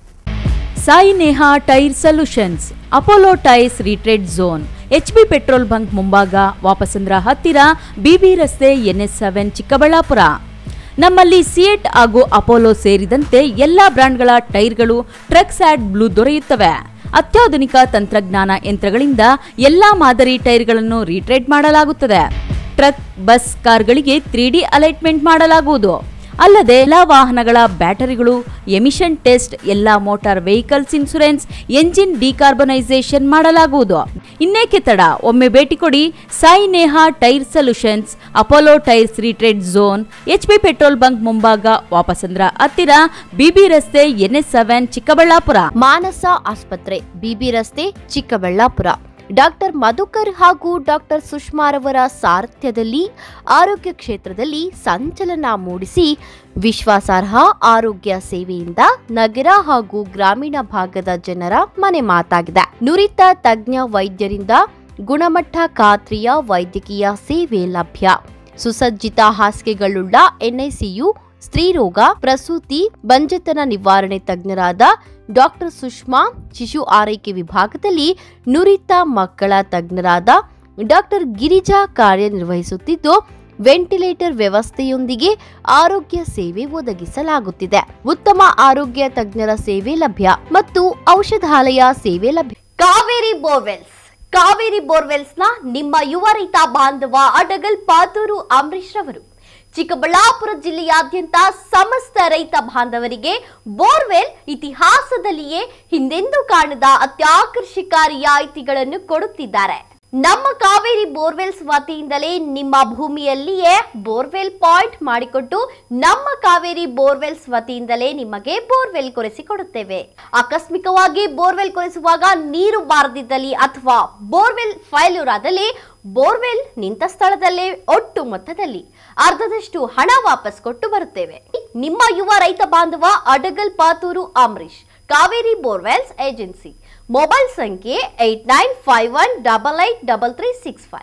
Sai Neha tyre solutions Apollo tyres retread zone H B petrol bunk ಮುಂಭಾಗ ವಾಪಸಂದ್ರ ಹತ್ತಿರ ಬಿಬಿ ರಸ್ತೆ ಎನ್ಎಸ್ ಸೆವೆನ್ ಚಿಕ್ಕಬಳ್ಳಾಪುರ ನಮ್ಮಲ್ಲಿ ಸಿಯೆಟ್ ಹಾಗೂ ಅಪೋಲೋ ಸೇರಿದಂತೆ ಎಲ್ಲಾ ಬ್ರ್ಯಾಂಡ್ಗಳ ಟೈರ್ಗಳು ಟ್ರಕ್ಸ್ ಆಡ್ ಬ್ಲೂ ದೊರೆಯುತ್ತವೆ ಅತ್ಯಾಧುನಿಕ ತಂತ್ರಜ್ಞಾನ ಯಂತ್ರಗಳಿಂದ ಎಲ್ಲಾ ಮಾದರಿ ಟೈರ್ಗಳನ್ನು ರೀಟ್ರೇಡ್ ಮಾಡಲಾಗುತ್ತದೆ ಟ್ರಕ್ ಬಸ್ ಕಾರ್ಗಳಿಗೆ ತ್ರೀ ಡಿ ಅಲೈಟ್ಮೆಂಟ್ ಮಾಡಲಾಗುವುದು ಅಲ್ಲದೆ ಎಲ್ಲ ವಾಹನಗಳ ಬ್ಯಾಟರಿಗಳು ಎಮಿಷನ್ ಟೆಸ್ಟ್ ಎಲ್ಲ motor vehicles insurance engine decarbonisation ಮಾಡಲಾಗುವುದು ಇನ್ನೇಕೆ ತಡ ಒಮ್ಮೆ ಭೇಟಿ ಕೊಡಿ Sai Neha tyre solutions Apollo tyres retread zone H P petrol bunk ಮುಂಭಾಗ ವಾಪಸಂದ್ರ ಹತ್ತಿರ ಬಿಬಿ ರಸ್ತೆ ಎನ್ಎಸ್ ಸೆವೆನ್ ಚಿಕ್ಕಬಳ್ಳಾಪುರ ಮಾನಸ ಆಸ್ಪತ್ರೆ ಬಿಬಿ ರಸ್ತೆ ಚಿಕ್ಕಬಳ್ಳಾಪುರ ಡಾಕ್ಟರ್ ಮಧುಕರ್ ಹಾಗೂ ಡಾಕ್ಟರ್ ಸುಷ್ಮಾರವರ ಸಾರಥ್ಯದಲ್ಲಿ ಆರೋಗ್ಯ ಕ್ಷೇತ್ರದಲ್ಲಿ ಸಂಚಲನ ಮೂಡಿಸಿ ವಿಶ್ವಾಸಾರ್ಹ ಆರೋಗ್ಯ ಸೇವೆಯಿಂದ ನಗರ ಹಾಗೂ ಗ್ರಾಮೀಣ ಭಾಗದ ಜನರ ಮನೆ ಮಾತಾಗಿದೆ ನುರಿತ ತಜ್ಞ ವೈದ್ಯರಿಂದ ಗುಣಮಟ್ಟ ಖಾತ್ರಿಯ ವೈದ್ಯಕೀಯ ಸೇವೆ ಲಭ್ಯ ಸುಸಜ್ಜಿತ ಹಾಸಿಗೆಗಳುಳ್ಳ ಎನ್ಐಸಿಯು ಸ್ತ್ರೀರೋಗ ಪ್ರಸೂತಿ ಬಂಜೆತನ ನಿವಾರಣೆ ತಜ್ಞರಾದ ಡಾಕ್ಟರ್ ಸುಷ್ಮಾ ಶಿಶು ಆರೈಕೆ ವಿಭಾಗದಲ್ಲಿ ನುರಿತ ಮಕ್ಕಳ ತಜ್ಞರಾದ ಡಾಕ್ಟರ್ ಗಿರಿಜಾ ಕಾರ್ಯನಿರ್ವಹಿಸುತ್ತಿದ್ದು ವೆಂಟಿಲೇಟರ್ ವ್ಯವಸ್ಥೆಯೊಂದಿಗೆ ಆರೋಗ್ಯ ಸೇವೆ ಒದಗಿಸಲಾಗುತ್ತಿದೆ ಉತ್ತಮ ಆರೋಗ್ಯ ತಜ್ಞರ ಸೇವೆ ಲಭ್ಯ ಮತ್ತು ಔಷಧಾಲಯ ಸೇವೆ ಲಭ್ಯ ಕಾವೇರಿ ಬೋರ್ವೆಲ್ಸ್ ಕಾವೇರಿ ಬೋರ್ವೆಲ್ಸ್ ನ ನಿಮ್ಮ ಯುವ ರೈತ ಬಾಂಧವ ಅಡಗಲ್ ಪಾತೂರು ಅಂಬರೀಶ್ ರವರು ಚಿಕ್ಕಬಳ್ಳಾಪುರ ಜಿಲ್ಲೆಯಾದ್ಯಂತ ಸಮಸ್ತ ರೈತ ಬಾಂಧವರಿಗೆ ಬೋರ್ವೆಲ್ ಇತಿಹಾಸದಲ್ಲಿಯೇ ಹಿಂದೆಂದೂ ಕಾಣದ ಅತ್ಯಾಕರ್ಷಕ ರಿಯಾಯಿತಿಗಳನ್ನು ಕೊಡುತ್ತಿದ್ದಾರೆ ನಮ್ಮ ಕಾವೇರಿ ಬೋರ್ವೆಲ್ಸ್ ವತಿಯಿಂದಲೇ ನಿಮ್ಮ ಭೂಮಿಯಲ್ಲಿಯೇ ಬೋರ್ವೆಲ್ ಪಾಯಿಂಟ್ ಮಾಡಿಕೊಟ್ಟು ನಮ್ಮ ಕಾವೇರಿ ಬೋರ್ವೆಲ್ಸ್ ವತಿಯಿಂದಲೇ ನಿಮಗೆ ಬೋರ್ವೆಲ್ ಕೊರೆಸಿಕೊಡುತ್ತೇವೆ ಆಕಸ್ಮಿಕವಾಗಿ ಬೋರ್ವೆಲ್ ಕೊರೆಸುವಾಗ ನೀರು ಬಾರದಿದ್ದಲ್ಲಿ ಅಥವಾ ಬೋರ್ವೆಲ್ ಫೈಲ್ಯೂರ್ ಆದಲ್ಲಿ ಬೋರ್ವೆಲ್ ನಿಂತ ಸ್ಥಳದಲ್ಲೇ ಒಟ್ಟು ಮೊತ್ತದಲ್ಲಿ ಅರ್ಧದಷ್ಟು ಹಣ ವಾಪಸ್ ಕೊಟ್ಟು ಬರುತ್ತೇವೆ ನಿಮ್ಮ ಯುವ ರೈತ ಬಾಂಧವ Adagal Pathur Ambarish Kaveri borewells agency mobile ಸಂಖ್ಯೆ eight nine five one double eight double three six five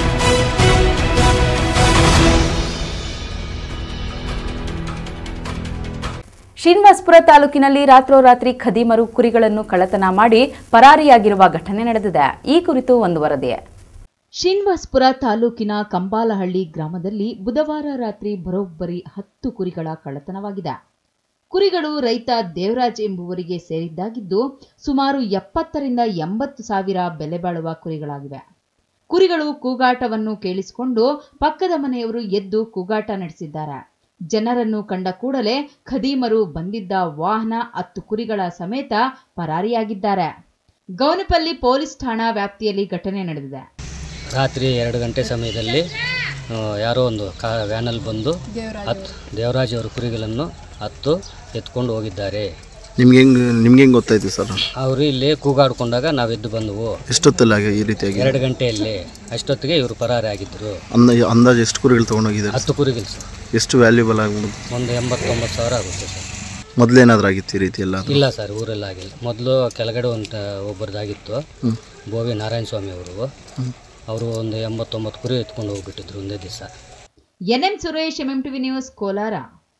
Srinivasapura ತಾಲೂಕಿನಲ್ಲಿ ರಾತ್ರೋರಾತ್ರಿ ಖದೀಮರು ಕುರಿಗಳನ್ನು ಕಳ್ಳತನ ಮಾಡಿ ಪರಾರಿಯಾಗಿರುವ ಘಟನೆ ನಡೆದಿದೆ ಈ ಕುರಿತು ಒಂದು ವರದಿ ಶ್ರೀನಿವಾಸ್ಪುರ ತಾಲೂಕಿನ ಕಂಬಾಲಹಳ್ಳಿ ಗ್ರಾಮದಲ್ಲಿ ಬುಧವಾರ ರಾತ್ರಿ ಬರೋಬ್ಬರಿ ಹತ್ತು ಕುರಿಗಳ ಕಳ್ಳತನವಾಗಿದೆ ಕುರಿಗಳು ರೈತ ದೇವರಾಜ್ ಎಂಬುವರಿಗೆ ಸೇರಿದ್ದಾಗಿದ್ದು ಸುಮಾರು ಎಪ್ಪತ್ತರಿಂದ ಎಂಬತ್ತು ಸಾವಿರ ಬೆಲೆ ಬಾಳುವ ಕುರಿಗಳಾಗಿವೆ ಕುರಿಗಳು ಕೂಗಾಟವನ್ನು ಕೇಳಿಸಿಕೊಂಡು ಪಕ್ಕದ ಮನೆಯವರು ಎದ್ದು ಕೂಗಾಟ ನಡೆಸಿದ್ದಾರೆ ಜನರನ್ನು ಕಂಡ ಕೂಡಲೇ ಖದೀಮರು ಬಂದಿದ್ದ ವಾಹನ ಹತ್ತು ಕುರಿಗಳ ಸಮೇತ ಪರಾರಿಯಾಗಿದ್ದಾರೆ ಗೌನಪಲ್ಲಿ ಪೊಲೀಸ್ ಠಾಣಾ ವ್ಯಾಪ್ತಿಯಲ್ಲಿ ಘಟನೆ ನಡೆದಿದೆ ರಾತ್ರಿ ಎರಡು ಗಂಟೆ ಸಮಯದಲ್ಲಿ ಆ, ಯಾರೋ ಒಂದು ಕಾ ವ್ಯಾನಲ್ಲಿ ಬಂದು ಹತ್ತು ದೇವರಾಜ್ ಅವರ ಕುರಿಗಳನ್ನು ಹತ್ತು ಎತ್ಕೊಂಡು ಹೋಗಿದ್ದಾರೆ ನಿಮ್ಗೆ ಹೆಂಗೆ ನಿಮ್ಗೆ ಹೆಂಗೆ ಗೊತ್ತಾಯ್ತು ಸರ್ ಅವರು ಇಲ್ಲಿ ಕೂಗಾಡ್ಕೊಂಡಾಗ ನಾವು ಎದ್ದು ಬಂದವು ಎಷ್ಟೊತ್ತಲ್ಲ ಈ ರೀತಿಯಾಗಿ ಎರಡು ಗಂಟೆಯಲ್ಲಿ ಅಷ್ಟೊತ್ತಿಗೆ ಇವರು ಪರಾರಿ ಆಗಿದ್ದರು ಅಂದ ಅಂದಾಜು ಎಷ್ಟು ಕುರಿಗಳು ತೊಗೊಂಡೋಗಿದ್ದಾರೆ ಹತ್ತು ಕುರಿಗಳು ಸರ್ ಎಷ್ಟು ವ್ಯಾಲ್ಯೂಬಲ್ ಆಗ್ಬೋದು ಒಂದು ಎಂಬತ್ತೊಂಬತ್ತು ಸಾವಿರ ಆಗುತ್ತೆ ಸರ್ ಮೊದಲೇನಾದ್ರೂ ಆಗಿತ್ತು ಈ ರೀತಿ ಎಲ್ಲ ಇಲ್ಲ ಸರ್ ಊರೆಲ್ಲ ಆಗಿಲ್ಲ ಮೊದಲು ಕೆಳಗಡೆ ಒಂದು ಒಬ್ಬರದಾಗಿತ್ತು ಹ್ಮ್. ಬೋವಿ ನಾರಾಯಣ ಸ್ವಾಮಿ ಅವರು ಅವರು ಒಂದು ಎಂಬತ್ತೊಂಬತ್ತು ಕುರಿ ಎತ್ಕೊಂಡು ಹೋಗ್ಬಿಟ್ಟಿದ್ರು ಒಂದೇ ದಿವಸ NM Suresh MM TV news Kolar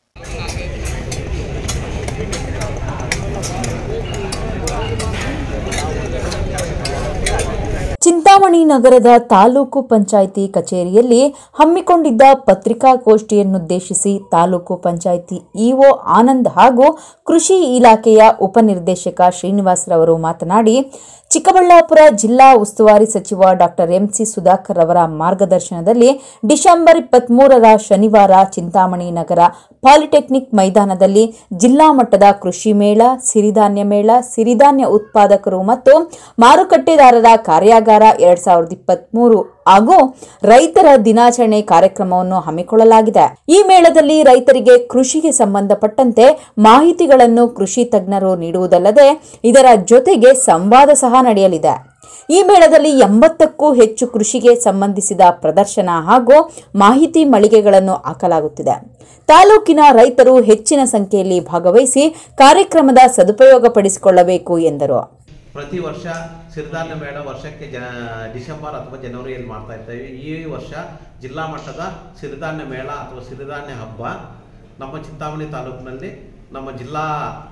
Chintamani ನಗರದ ತಾಲೂಕು ಪಂಚಾಯಿತಿ ಕಚೇರಿಯಲ್ಲಿ ಹಮ್ಮಿಕೊಂಡಿದ್ದ ಪತ್ರಿಕಾಗೋಷ್ಠಿಯನ್ನುದ್ದೇಶಿಸಿ ತಾಲೂಕು ಪಂಚಾಯಿತಿ ಇಒ ಆನಂದ್ ಹಾಗೂ ಕೃಷಿ ಇಲಾಖೆಯ ಉಪನಿರ್ದೇಶಕ ಶ್ರೀನಿವಾಸರವರು ಮಾತನಾಡಿ ಚಿಕ್ಕಬಳ್ಳಾಪುರ ಜಿಲ್ಲಾ ಉಸ್ತುವಾರಿ ಸಚಿವ ಡಾಕ್ಟರ್ ಎಂಸಿ ಸುಧಾಕರ್ ಅವರ ಮಾರ್ಗದರ್ಶನದಲ್ಲಿ ಡಿಸೆಂಬರ್ ಇಪ್ಪತ್ಮೂರರ ಶನಿವಾರ ಚಿಂತಾಮಣಿ ನಗರ ಪಾಲಿಟೆಕ್ನಿಕ್ ಮೈದಾನದಲ್ಲಿ ಜಿಲ್ಲಾ ಮಟ್ಟದ ಕೃಷಿ ಮೇಳ ಸಿರಿಧಾನ್ಯ ಮೇಳ ಸಿರಿಧಾನ್ಯ ಉತ್ಪಾದಕರು ಮತ್ತು ಮಾರುಕಟ್ಟೆದಾರರ ಕಾರ್ಯಾಗಾರ ಎರಡ್ ಸಾವಿರದ ಇಪ್ಪತ್ಮೂರು ಹಾಗೂ ರೈತರ ದಿನಾಚರಣೆ ಕಾರ್ಯಕ್ರಮವನ್ನು ಹಮ್ಮಿಕೊಳ್ಳಲಾಗಿದೆ ಈ ಮೇಳದಲ್ಲಿ ರೈತರಿಗೆ ಕೃಷಿಗೆ ಸಂಬಂಧಪಟ್ಟಂತೆ ಮಾಹಿತಿಗಳನ್ನು ಕೃಷಿ ತಜ್ಞರು ನೀಡುವುದಲ್ಲದೆ ಇದರ ಜೊತೆಗೆ ಸಂವಾದ ಸಹ ನಡೆಯಲಿದೆ ಈ ಮೇಳದಲ್ಲಿ ಎಂಬತ್ತಕ್ಕೂ ಹೆಚ್ಚು ಕೃಷಿಗೆ ಸಂಬಂಧಿಸಿದ ಪ್ರದರ್ಶನ ಹಾಗೂ ಮಾಹಿತಿ ಮಳಿಗೆಗಳನ್ನು ಹಾಕಲಾಗುತ್ತಿದೆ ತಾಲೂಕಿನ ರೈತರು ಹೆಚ್ಚಿನ ಸಂಖ್ಯೆಯಲ್ಲಿ ಭಾಗವಹಿಸಿ ಕಾರ್ಯಕ್ರಮದ ಸದುಪಯೋಗಪಡಿಸಿಕೊಳ್ಳಬೇಕು ಎಂದರು ಪ್ರತಿ ವರ್ಷ ಸಿರಿಧಾನ್ಯ ಮೇಳ ವರ್ಷಕ್ಕೆ ಜನ ಡಿಸೆಂಬರ್ ಅಥವಾ ಜನವರಿಯಲ್ಲಿ ಮಾಡ್ತಾ ಇರ್ತೇವೆ ಈ ವರ್ಷ ಜಿಲ್ಲಾ ಮಟ್ಟದ ಸಿರಿಧಾನ್ಯ ಮೇಳ ಅಥವಾ ಸಿರಿಧಾನ್ಯ ಹಬ್ಬ ನಮ್ಮ ಚಿಂತಾಮಣಿ ತಾಲೂಕಿನಲ್ಲಿ ನಮ್ಮ ಜಿಲ್ಲಾ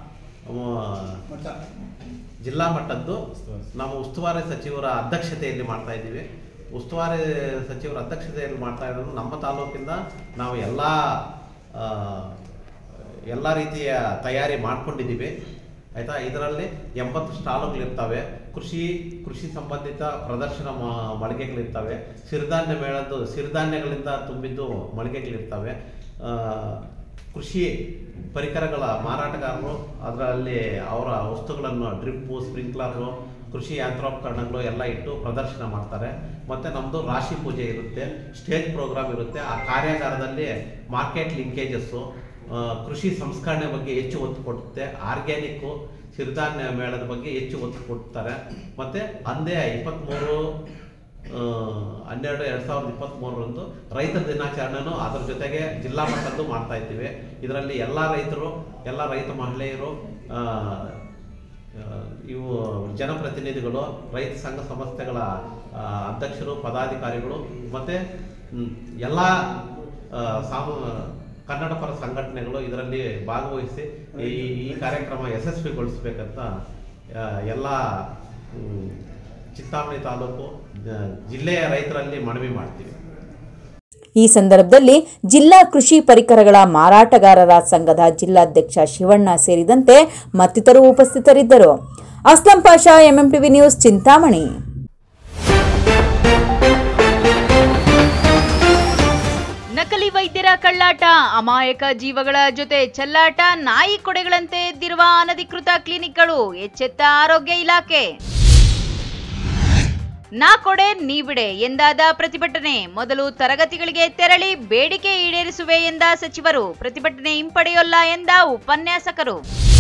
ಆ, ಜಿಲ್ಲಾ ಮಟ್ಟದ್ದು ನಮ್ಮ ಉಸ್ತುವಾರಿ ಸಚಿವರ ಅಧ್ಯಕ್ಷತೆಯಲ್ಲಿ ಮಾಡ್ತಾ ಇದ್ದೀವಿ ಉಸ್ತುವಾರಿ ಸಚಿವರ ಅಧ್ಯಕ್ಷತೆಯಲ್ಲಿ ಮಾಡ್ತಾ ಇರೋದು ನಮ್ಮ ತಾಲೂಕಿಂದ ನಾವು ಎಲ್ಲ ಆ, ಎಲ್ಲ ರೀತಿಯ ತಯಾರಿ ಮಾಡ್ಕೊಂಡಿದ್ದೀವಿ ಆಯಿತಾ ಇದರಲ್ಲಿ ಎಂಬತ್ತು ಸ್ಟಾಲುಗಳಿರ್ತವೆ ಕೃಷಿ ಕೃಷಿ ಸಂಬಂಧಿತ ಪ್ರದರ್ಶನ ಮ- ಮಳಿಗೆಗಳಿರ್ತವೆ ಸಿರಿಧಾನ್ಯ ಮೇಳದ್ದು ಸಿರಿಧಾನ್ಯಗಳಿಂದ ತುಂಬಿದ್ದು ಮಳಿಗೆಗಳಿರ್ತವೆ ಆ, ಕೃಷಿ ಪರಿಕರಗಳ ಮಾರಾಟಗಾರರು ಅದರಲ್ಲಿ ಅವರ ವಸ್ತುಗಳನ್ನು ಡ್ರಿಪ್ಪು ಸ್ಪ್ರಿಂಕ್ಲರು ಕೃಷಿ ಯಂತ್ರೋಪಕರಣಗಳು ಎಲ್ಲ ಇಟ್ಟು ಪ್ರದರ್ಶನ ಮಾಡ್ತಾರೆ ಮತ್ತು ನಮ್ಮದು ರಾಶಿ ಪೂಜೆ ಇರುತ್ತೆ ಸ್ಟೇಜ್ ಪ್ರೋಗ್ರಾಮ್ ಇರುತ್ತೆ ಆ ಕಾರ್ಯಾಗಾರದಲ್ಲಿ ಮಾರ್ಕೆಟ್ ಲಿಂಕೇಜಸ್ಸು ಕೃಷಿ ಸಂಸ್ಕರಣೆ ಬಗ್ಗೆ ಹೆಚ್ಚು ಒತ್ತು ಕೊಡುತ್ತೆ ಆರ್ಗ್ಯಾನಿಕ್ಕು ಸಿರಿಧಾನ್ಯ ಮೇಳದ ಬಗ್ಗೆ ಹೆಚ್ಚು ಒತ್ತು ಕೊಡ್ತಾರೆ ಮತ್ತು ಅಂದೇ ಇಪ್ಪತ್ತ್ಮೂರು ಆ, ಹನ್ನೆರಡು ಎರಡು ಸಾವಿರದ ಇಪ್ಪತ್ತ್ಮೂರರಂದು ರೈತರ ದಿನಾಚರಣೆನೂ ಅದರ ಜೊತೆಗೆ ಜಿಲ್ಲಾ ಮಟ್ಟದ್ದು ಮಾಡ್ತಾ ಇದ್ದೀವಿ ಇದರಲ್ಲಿ ಎಲ್ಲ ರೈತರು ಎಲ್ಲ ರೈತ ಮಹಿಳೆಯರು ಆ, ಆ, ಇವು ಜನಪ್ರತಿನಿಧಿಗಳು ರೈತ ಸಂಘ ಸಂಸ್ಥೆಗಳ ಆ, ಅಧ್ಯಕ್ಷರು ಪದಾಧಿಕಾರಿಗಳು ಮತ್ತು ಎಲ್ಲ ಸಾಮ ಕನ್ನಡ ಪರ ಸಂಘಟನೆಗಳು ಇದರಲ್ಲಿ ಭಾಗವಹಿಸಿ ಈ ಈ ಕಾರ್ಯಕ್ರಮ ಯಶಸ್ವಿಗೊಳಿಸಬೇಕಂತ ಆ, ಎಲ್ಲ ಮ್, ಚಿಂತಾಮಣಿ ತಾಲೂಕು ಆ, ಜಿಲ್ಲೆಯ ರೈತರಲ್ಲಿ ಮನವಿ ಮಾಡ್ತೀವಿ ಈ ಸಂದರ್ಭದಲ್ಲಿ ಜಿಲ್ಲಾ ಕೃಷಿ ಪರಿಕರಗಳ ಮಾರಾಟಗಾರರ ಸಂಘದ ಜಿಲ್ಲಾಧ್ಯಕ್ಷ ಶಿವಣ್ಣ ಸೇರಿದಂತೆ ಮತ್ತಿತರರು ಉಪಸ್ಥಿತರಿದ್ದರು ಅಸ್ಲಂ ಪಾಷಾ ಎಂಎಂಟಿವಿ ನ್ಯೂಸ್ ಚಿಂತಾಮಣಿ ನಕಲಿ ವೈದ್ಯರ ಕಳ್ಳಾಟ ಅಮಾಯಕ ಜೀವಗಳ ಜೊತೆ ಚೆಲ್ಲಾಟ ನಾಯಿ ಕೊಡೆಗಳಂತೆ ಎದ್ದಿರುವ ಅನಧಿಕೃತ ಕ್ಲಿನಿಕ್ಗಳು ಎಚ್ಚೆತ್ತ ಆರೋಗ್ಯ ಇಲಾಖೆ ನಾ ಕೊಡೆ ನೀ ಬಿಡೆ ಎಂದಾದ ಪ್ರತಿಭಟನೆ ಮೊದಲು ತರಗತಿಗಳಿಗೆ ತೆರಳಿ ಬೇಡಿಕೆ ಈಡೇರಿಸುವೆ ಎಂದ ಸಚಿವರು ಪ್ರತಿಭಟನೆ ಹಿಂಪಡೆಯೊಲ್ಲ ಎಂದ ಉಪನ್ಯಾಸಕರು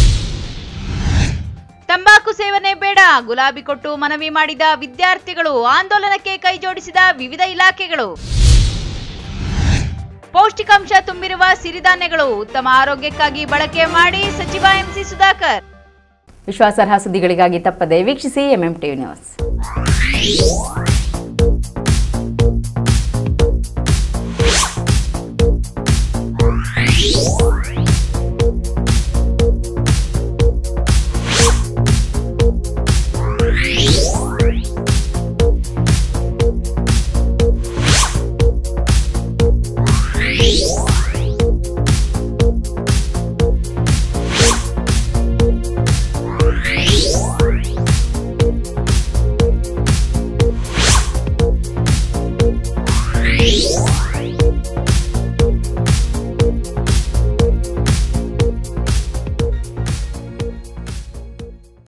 ತಂಬಾಕು ಸೇವನೆ ಬೇಡ ಗುಲಾಬಿ ಕೊಟ್ಟು ಮನವಿ ಮಾಡಿದ ವಿದ್ಯಾರ್ಥಿಗಳು ಆಂದೋಲನಕ್ಕೆ ಕೈಜೋಡಿಸಿದ ವಿವಿಧ ಇಲಾಖೆಗಳು ಪೌಷ್ಟಿಕಾಂಶ ತುಂಬಿರುವ ಸಿರಿಧಾನ್ಯಗಳು ಉತ್ತಮ ಆರೋಗ್ಯಕ್ಕಾಗಿ ಬಳಕೆ ಮಾಡಿ ಸಚಿವ ಎಂಸಿ ಸುಧಾಕರ್ ವಿಶ್ವಾಸಾರ್ಹ ಸುದ್ದಿಗಳಿಗಾಗಿ ತಪ್ಪದೆ ವೀಕ್ಷಿಸಿ ಎಂಎಂ ಟಿವಿ ನ್ಯೂಸ್